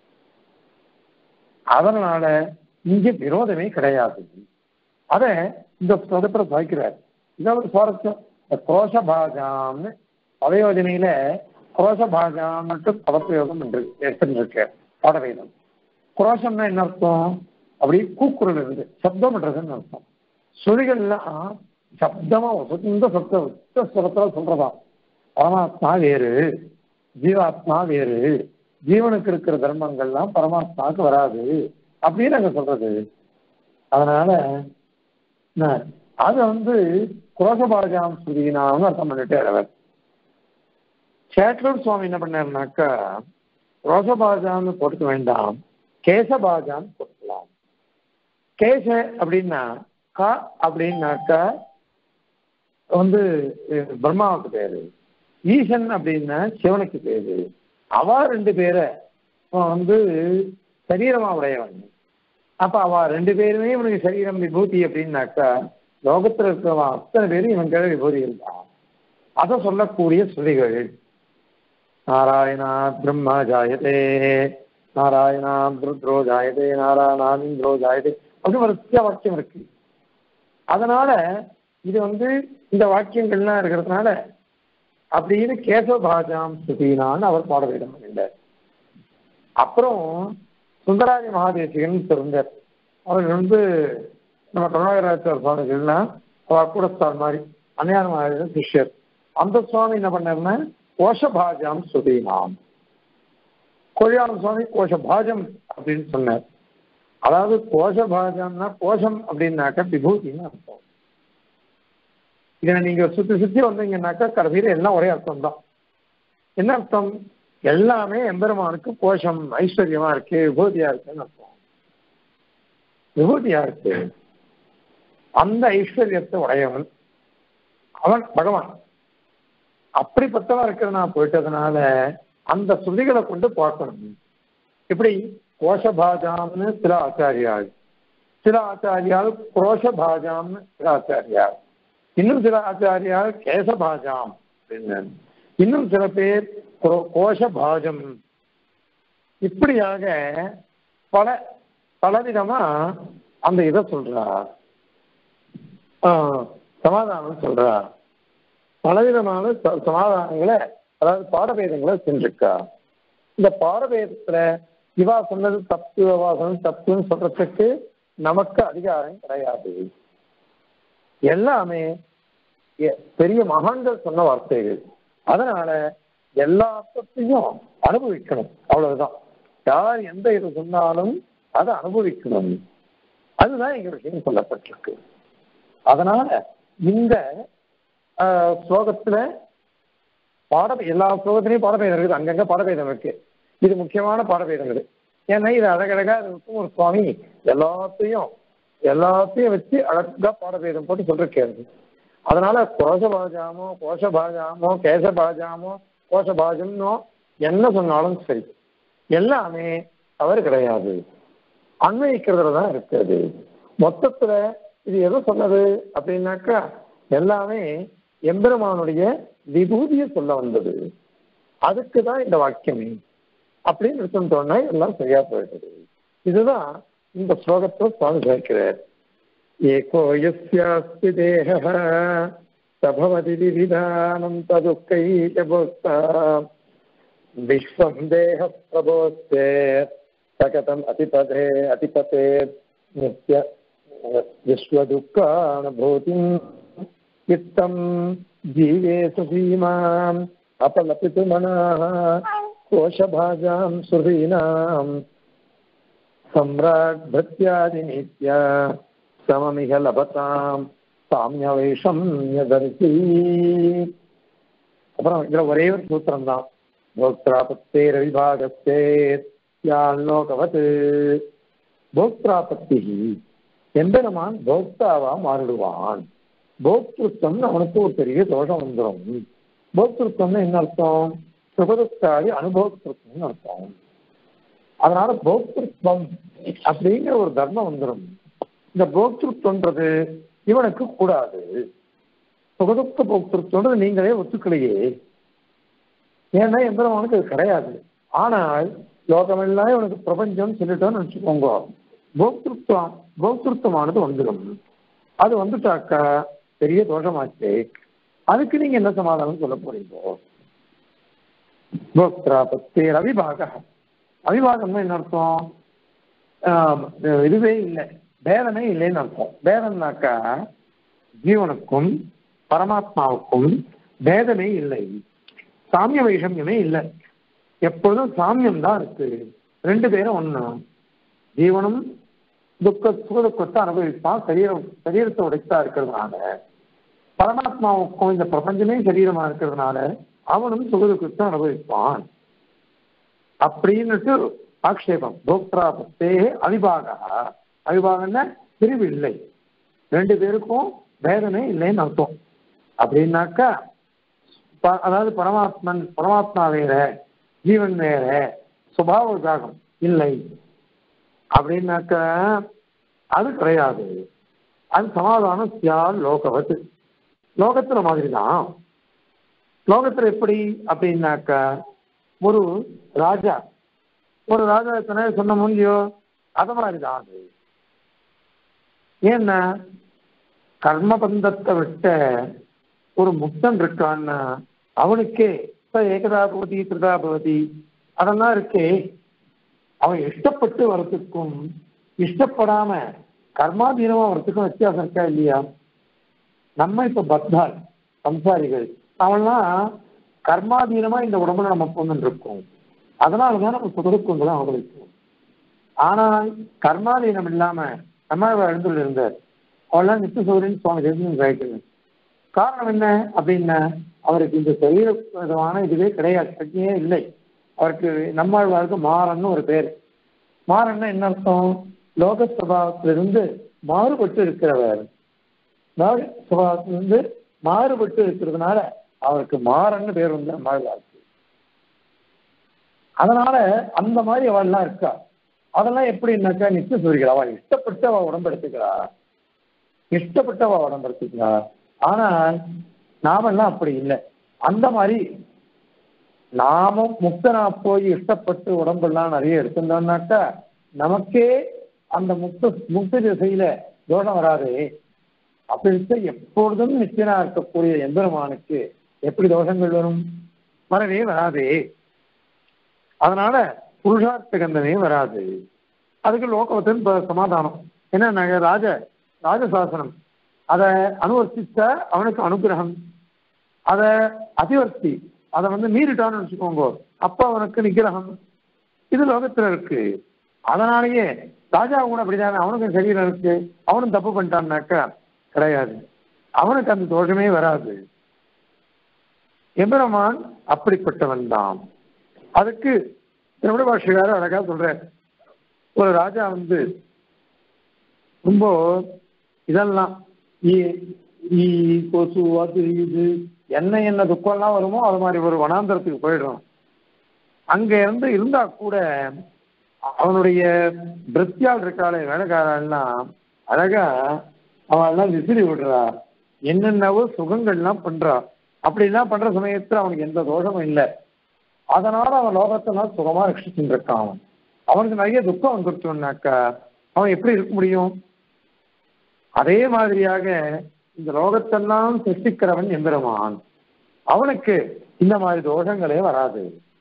அதனால இங்க விரோதமே கிடையாது அத இந்த சொதப்பட சாய்க்கிறார் இதாவது சுவாரஸ்யம் இந்த கோஷபாஜாம்னு பதயோஜனையில கோஷபாஜாம்னுட்டு பதப்பிரயோகம் என்று எடுத்துட்டு பாடவேதம் குரோஷம்னா என்ன அர்த்தம் அப்படி கூக்குரல் இருந்து சப்தம் பண்றதுன்னு அர்த்தம் சுழிகள்லாம் சப்தமா சொந்த சப்த உச்ச ஸ்வரத்துல சொல்றதா பரமாத்மா வேறு ஜீவாத்மா வேறு ஜீவனுக்கு இருக்கிற தர்மங்கள்லாம் பரமாத்மாவுக்கு வராது அப்படின்னு நாங்க சொல்றது அதனால என்ன, அது வந்து குரோசபாஜாம் ஸ்ருதினான்னு அர்த்தம் பண்ணிட்டு அவர் சேட்லூர் சுவாமி என்ன பண்ணாருனாக்கா ரோசபாஜான்னு போட்டுக்க வேண்டாம் கேசபாஜான்னு போட்டுக்கலாம் கேச அப்படின்னா கா அப்படின்னாக்கா வந்து அஹ், பிரம்மாவுக்கு பேரு ஈசன் அப்படின்னா சிவனுக்கு பேரு அவ ரெண்டு பேரை அவன் வந்து சரீரமா உடையவன் அப்ப அவ ரெண்டு பேருமே இவனுக்கு சரீரம் விபூதி அப்படின்னாக்கா லோகத்துல இருக்கிறவன் அத்தனை பேரும் இவன் கீழே விபூதி இருந்தான் அதை சொல்லக்கூடிய ஸ்ருதிகள் நாராயணா பிரம்மா ஜாயதே நாராயணா ருத்ரோ ஜாயதே நாராயணா இந்திரோ ஜாயதே அப்படி ஒரு சத்திய வாக்கியம் இருக்கு அதனால இது வந்து இந்த வாக்கியங்கள்லாம் இருக்கிறதுனால அப்படின்னு கேசவபாஜாம் ஸ்ருதினான்னு அவர் பாட வேண்டும் என்றார் அப்புறம் சுந்தராஜி மகாதேசிகன் இருந்தார் அவர் வந்து நம்ம கருணாகராச்சார சுவாமிகள்லாம் அவர் கூட ஸ்டார் மாதிரி அன்னையார் மகாதேசன் சிஷ்யர் அந்த சுவாமி என்ன பண்ணாருன்னா கோஷபாஜாம் ஸ்ருதினாம் கொழியாள சுவாமி கோஷபாஜம் அப்படின்னு சொன்னார் அதாவது கோஷபாஜம்னா கோஷம் அப்படின்னாக்க விபூதின்னு அர்த்தம் இதை நீங்க சுத்தி சுத்தி வந்தீங்கன்னாக்கா கடைசியில எல்லாம் ஒரே அர்த்தம் தான் என்ன அர்த்தம் எல்லாமே எம்பெருமானுக்கு கோஷம் ஐஸ்வர்யமா இருக்கு விபூதியா இருக்குன்னு அர்த்தம் விபூதியா இருக்கு அந்த ஐஸ்வர்யத்தை உடையவன் அவன் பகவான் அப்படிப்பட்டவன் இருக்கிற நான் போயிட்டதுனால அந்த ஸ்ருதிகளை கொண்டு பார்க்கணும் இப்படி கோஷபாஜாம்னு சில ஆச்சாரியாள் சில ஆச்சாரியால் குரோஷபாஜாம்னு சில ஆச்சாரியாள் இன்னும் சில ஆச்சாரியால் கேசபாஜாம் அப்படின்னு இன்னும் சில பேர் கோ- கோஷபாஜம் இப்படியாக பல பலவிதமா அந்த இதை சொல்றார் ஆஹ், சமாதானம் சொல்றார் பலவிதமான ச- சமாதானங்களை அதாவது பாடபேதங்களை செஞ்சிருக்கா இந்த பாடபேதத்துல இவா சொன்னது தப்பு அவா சொன்னது தப்புன்னு சொல்றதுக்கு நமக்கு அதிகாரம் கிடையாது எல்லாமே எ- பெரிய மகான்கள் சொன்ன வார்த்தைகள் அதனால எல்லா அர்த்தத்தையும் அனுபவிக்கணும் அவ்வளவுதான் யார் எந்த இது சொன்னாலும் அதை அனுபவிக்கணும் அதுதான் எங்க விஷயம் சொல்லப்பட்டிருக்கு அதனால இந்த ஆஹ், ஸ்லோகத்துல பாட எல்லா ஸ்லோகத்திலையும் பாடபேதம் இருக்குது அங்கங்க பாடபேதம் இருக்கு இது முக்கியமான பாடபேதம் இது ஏன்னா இது அழகழகா இருக்கும் ஒரு சுவாமி எல்லாத்தையும் எல்லாத்தையும் வச்சு அழகா பாடபேதம் போட்டு சொல்லிருக்காரு அதனால கோஷபாஜாமோ கோஷபாஜாமோ கேசபாஜாமோ கோஷபாஜம்னோ என்ன சொன்னாலும் சரி எல்லாமே தவறு கிடையாது அன்வயிக்கிறதுல தான் இருக்கிறது மொத்தத்துல இது எதை சொன்னது அப்படின்னாக்கா எல்லாமே எம்பெருமானுடைய விபூதியை சொல்ல வந்தது அதுக்கு தான் இந்த வாக்கியமே அப்படின்னு எடுத்துட்டோம்னா எல்லாம் சரியா போயிடுது இதுதான் இந்த ஸ்லோகத்துல சுவாமி சேர்க்கிறார் ஏகோ யஸ்யாஸ்தி தேகः சபவதி விவிதானம் ததுக்கைகபோக்தா விஸ்வம் தேக பிரபோஸ்தே சகதம் அதிபதே அதிபதே நித்ய விஸ்வதுக்கானுபூதிம் வித்தம் ஜீவேஷு சீமாம் अपलपितु मनाः कोशभाजां सुहृदीनां सम्राड्भृत्यादिनीत्या सममिह लभतां சாமியவேஷம் யதர்சி அப்புறம் இதுல ஒரே ஒரு சூத்திரம் தான் போக்திராபத்தே ரவிபாகத்தே யாழ்லோகவத் போக்திராபத்தி எம்பெருமான் போக்தாவா மாறிடுவான் போக்திருத்தம் அவனுக்கு ஒரு பெரிய தோஷம் வந்துடும் போக்திருத்தம்னு என்ன அர்த்தம் சுகதுக்காரி அனுபவத்திருத்தம்னு அர்த்தம் அதனால போக்திருத்தம் அப்படிங்கிற ஒரு தர்மம் வந்துடும் இந்த போக்திருத்தம்ன்றது இவனுக்கு கூடாது சுகதுக்க போக்திருத்தம்ன்றது நீங்களே ஒத்துக்கலையே ஏன்னா எம்பெருமானுக்கு அது கிடையாது ஆனால் லோகமெல்லாம் இவனுக்கு பிரபஞ்சம் சொல்லிட்டோம்னு வச்சுக்கோங்க போக்திருத்தம் போக்திருத்தமானது வந்துடும் அது வந்துட்டாக்கா பெரிய தோஷமாச்சு அதுக்கு நீங்க என்ன சமாதானம் சொல்ல போறீங்க போக்திராபத்தே அவிபாக அவிபாகம்னா என்ன அர்த்தம் ஆஹ் இதுவே இல்லை பேதமே இல்லைன்னு அர்த்தம் பேதம்னாக்கா ஜீவனுக்கும் பரமாத்மாவுக்கும் பேதமே இல்லை சாமிய வைஷமியமே இல்லை எப்பொழுதும் சாமியம் தான் இருக்கு ரெண்டு பேரும் ஒண்ணு ஜீவனும் துக்க சுகதுக்கத்தை அனுபவிப்பான் சரீரம் சரீரத்தை உடைத்தா இருக்கிறதுனால பரமாத்மாவுக்கும் இந்த பிரபஞ்சமே சரீரமா இருக்கிறதுனால அவனும் சுகதுக்கத்தை அனுபவிப்பான் அப்படின்னுட்டு ஆக்ஷேபம் போக்திரா பத்தே அவிபாகா அவிபாகம்னா பிரிவு இல்லை ரெண்டு பேருக்கும் வேதனை இல்லைன்னு அர்த்தம் அப்படின்னாக்கா ப- அதாவது பரமாத்மன் பரமாத்மா வேற ஜீவன் வேற சுபாவ விபாகம் இல்லை அப்படின்னாக்கா அது கிடையாது அது சமாதானம் சியால் லோகவத் லோகத்துல மாதிரி தான் லோகத்துல எப்படி அப்படின்னாக்கா ஒரு ராஜா ஒரு ராஜா எத்தனை சொன்ன முடியோ அது மாதிரி தான் அது ஏன்னா கர்மபந்தத்தை விட்ட ஒரு முக்தன் இருக்கான்னா அவனுக்கே இப்ப ஏகதா பவதி திருதா பவதி அதெல்லாம் இருக்கே அவன் இஷ்டப்பட்டு வர்றதுக்கும் இஷ்டப்படாம கர்மாதீனமா வர்றதுக்கும் வித்தியாசம் இருக்கா இல்லையா நம்ம இப்ப பக்தால் சம்சாரிகள் அவன்லாம் கர்மாதீனமா இந்த உடம்புல நம்ம பொண்ணு இருக்கோம் அதனாலதான் நம்ம சுகதுக்கங்களை அனுபவிக்கும் ஆனால் கர்மாதீனம் இல்லாம நம்ம எழுந்துள்ள இருந்தார் அவெல்லாம் நித்திய சௌரியன் சுவாமி தேசியம் கேட்கணும் காரணம் என்ன அப்படின்னா அவருக்கு இந்த சரீர விதமான இதுவே கிடையாது பிரச்சனையே இல்லை அவருக்கு நம்மாழ்வாருக்கு மாறன்னு ஒரு பேர் மாறன்னா என்ன அர்த்தம் லோக சுபாவத்திலிருந்து மாறுபட்டு இருக்கிறவர் லோக சுபாவத்திலிருந்து மாறுபட்டு இருக்கிறதுனால அவருக்கு மாறன்னு பேர் வந்து நம்மாழ்வாருக்கு அதனால அந்த மாதிரி அவள்லாம் இருக்கா அதெல்லாம் எப்படின்னாக்கா நித்திய சூரியர்கள் அவள் இஷ்டப்பட்டு அவள் உடம்பெடுத்துக்கிறா இஷ்டப்பட்டு அவள் உடம்பெடுத்துக்கிறா ஆனால் நாமெல்லாம் அப்படி இல்லை அந்த மாதிரி நாமும் முக்தனா போய் இஷ்டப்பட்டு உடம்பெல்லாம் நிறைய எடுத்திருந்தோம்னாக்கா நமக்கே அந்த முக்த முக்த திசையில தோஷம் வராது அப்படி எப்பொழுதும் நிச்சயனா இருக்கக்கூடிய எந்திரமானுக்கு எப்படி தோஷங்கள் வரும் வரவே வராதே அதனால புருஷார்த்த கந்தமே வராது அதுக்கு லோகவத்தின் ப- சமாதானம் என்ன ராஜ ராஜசாசனம் அதை அனுவர்த்திச்ச அவனுக்கு அனுகிரகம் அதை அதிவர்த்தி அதை வந்து மீறிட்டான்னு வச்சுக்கோங்க அப்ப அவனுக்கு நிகிரகம் இது லோகத்துல இருக்கு அதனாலேயே ராஜா கூட அப்படிதானே அவனுக்கும் சரீரம் இருக்கு அவனும் தப்பு பண்ணிட்டான்னாக்கா கிடையாது அவனுக்கு அந்த தோஷமே வராது எம்பெருமான் அப்படிப்பட்டவன் தான் அதுக்கு திருமண பாஷகார அழகா சொல்ற ஒரு ராஜா வந்து ரொம்ப இதெல்லாம் ஈ- ஈ கொசு அது இது என்ன என்ன துக்கம்லாம் வருமோ அது மாதிரி ஒரு வனாந்தரத்துக்கு போயிடும் அங்க இருந்து இருந்தா கூட அவனுடைய பிரித்தியால் இருக்காளே வேலைக்காரெல்லாம் அழகா அவெல்லாம் விசிறி விடுறா என்னென்னவோ சுகங்கள்லாம் பண்றா அப்படிலாம் பண்ற சமயத்துல அவனுக்கு எந்த தோஷமும் இல்லை அதனால அவன் லோகத்தெல்லாம் சுகமா ரட்சிச்சுட்டு இருக்கான் அவன். அவனுக்கு நிறைய துக்கம் வந்துருச்சோம்னாக்கா அவன் எப்படி இருக்க முடியும் அதே மாதிரியாக இந்த லோகத்தெல்லாம் சிருஷ்டிக்கிறவன் எம்பெருமான் அவனுக்கு இந்த மாதிரி தோஷங்களே வராது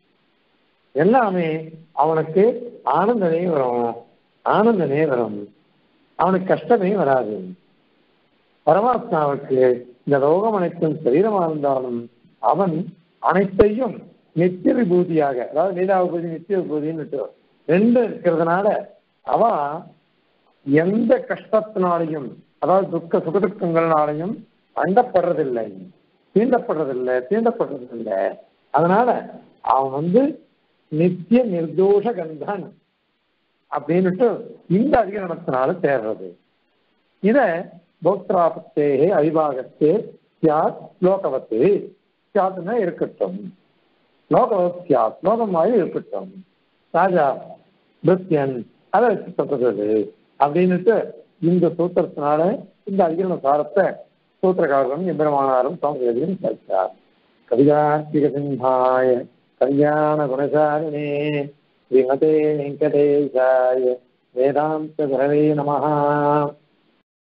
எல்லாமே அவனுக்கு ஆனந்தமே வரும் ஆனந்தமே வரும் அவனுக்கு கஷ்டமே வராது பரமாத்மாவுக்கு இந்த லோகம் அனைத்தும் சரீரமாக இருந்தாலும் அவன் அனைத்தையும் நித்திய விபூதியாக அதாவது லீலா விபூதி நித்திய விபூதின்னு ரெண்டு இருக்கிறதுனால அவன் எந்த கஷ்டத்தினாலையும் அதாவது துக்க சுகதுக்கங்கள்னாலையும் அண்டப்படுறதில்லை தீண்டப்படுறதில்லை தீண்டப்படுறதில்லை அதனால அவன் வந்து நித்திய நிர்தோஷ கந்தன் அப்படின்னுட்டு இந்த அதிகரணத்தினால தேர்றது இத போக்திராபத்தேகே அவிபாகத்தே சியாத் லோகவத்து சியாத்னா இருக்கட்டும் லோகவத் சியாத் லோகம் மாதிரி இருக்கட்டும் ராஜா பிருத்தியன் அதை வச்சு சொல்றது அப்படின்னுட்டு இந்த சூத்திரத்தினால இந்த அதிகரண சாரத்தை சூத்திரக்காரரும் எம்பெருமானாரும் சுவாமிகளும் சேர்த்தார் கவிதார்த்திக சிம்ஹாய கல்யாண குணசாலினே ஸ்ரீமதே வெங்கடேசாய வேதாந்த குரவே நமஹா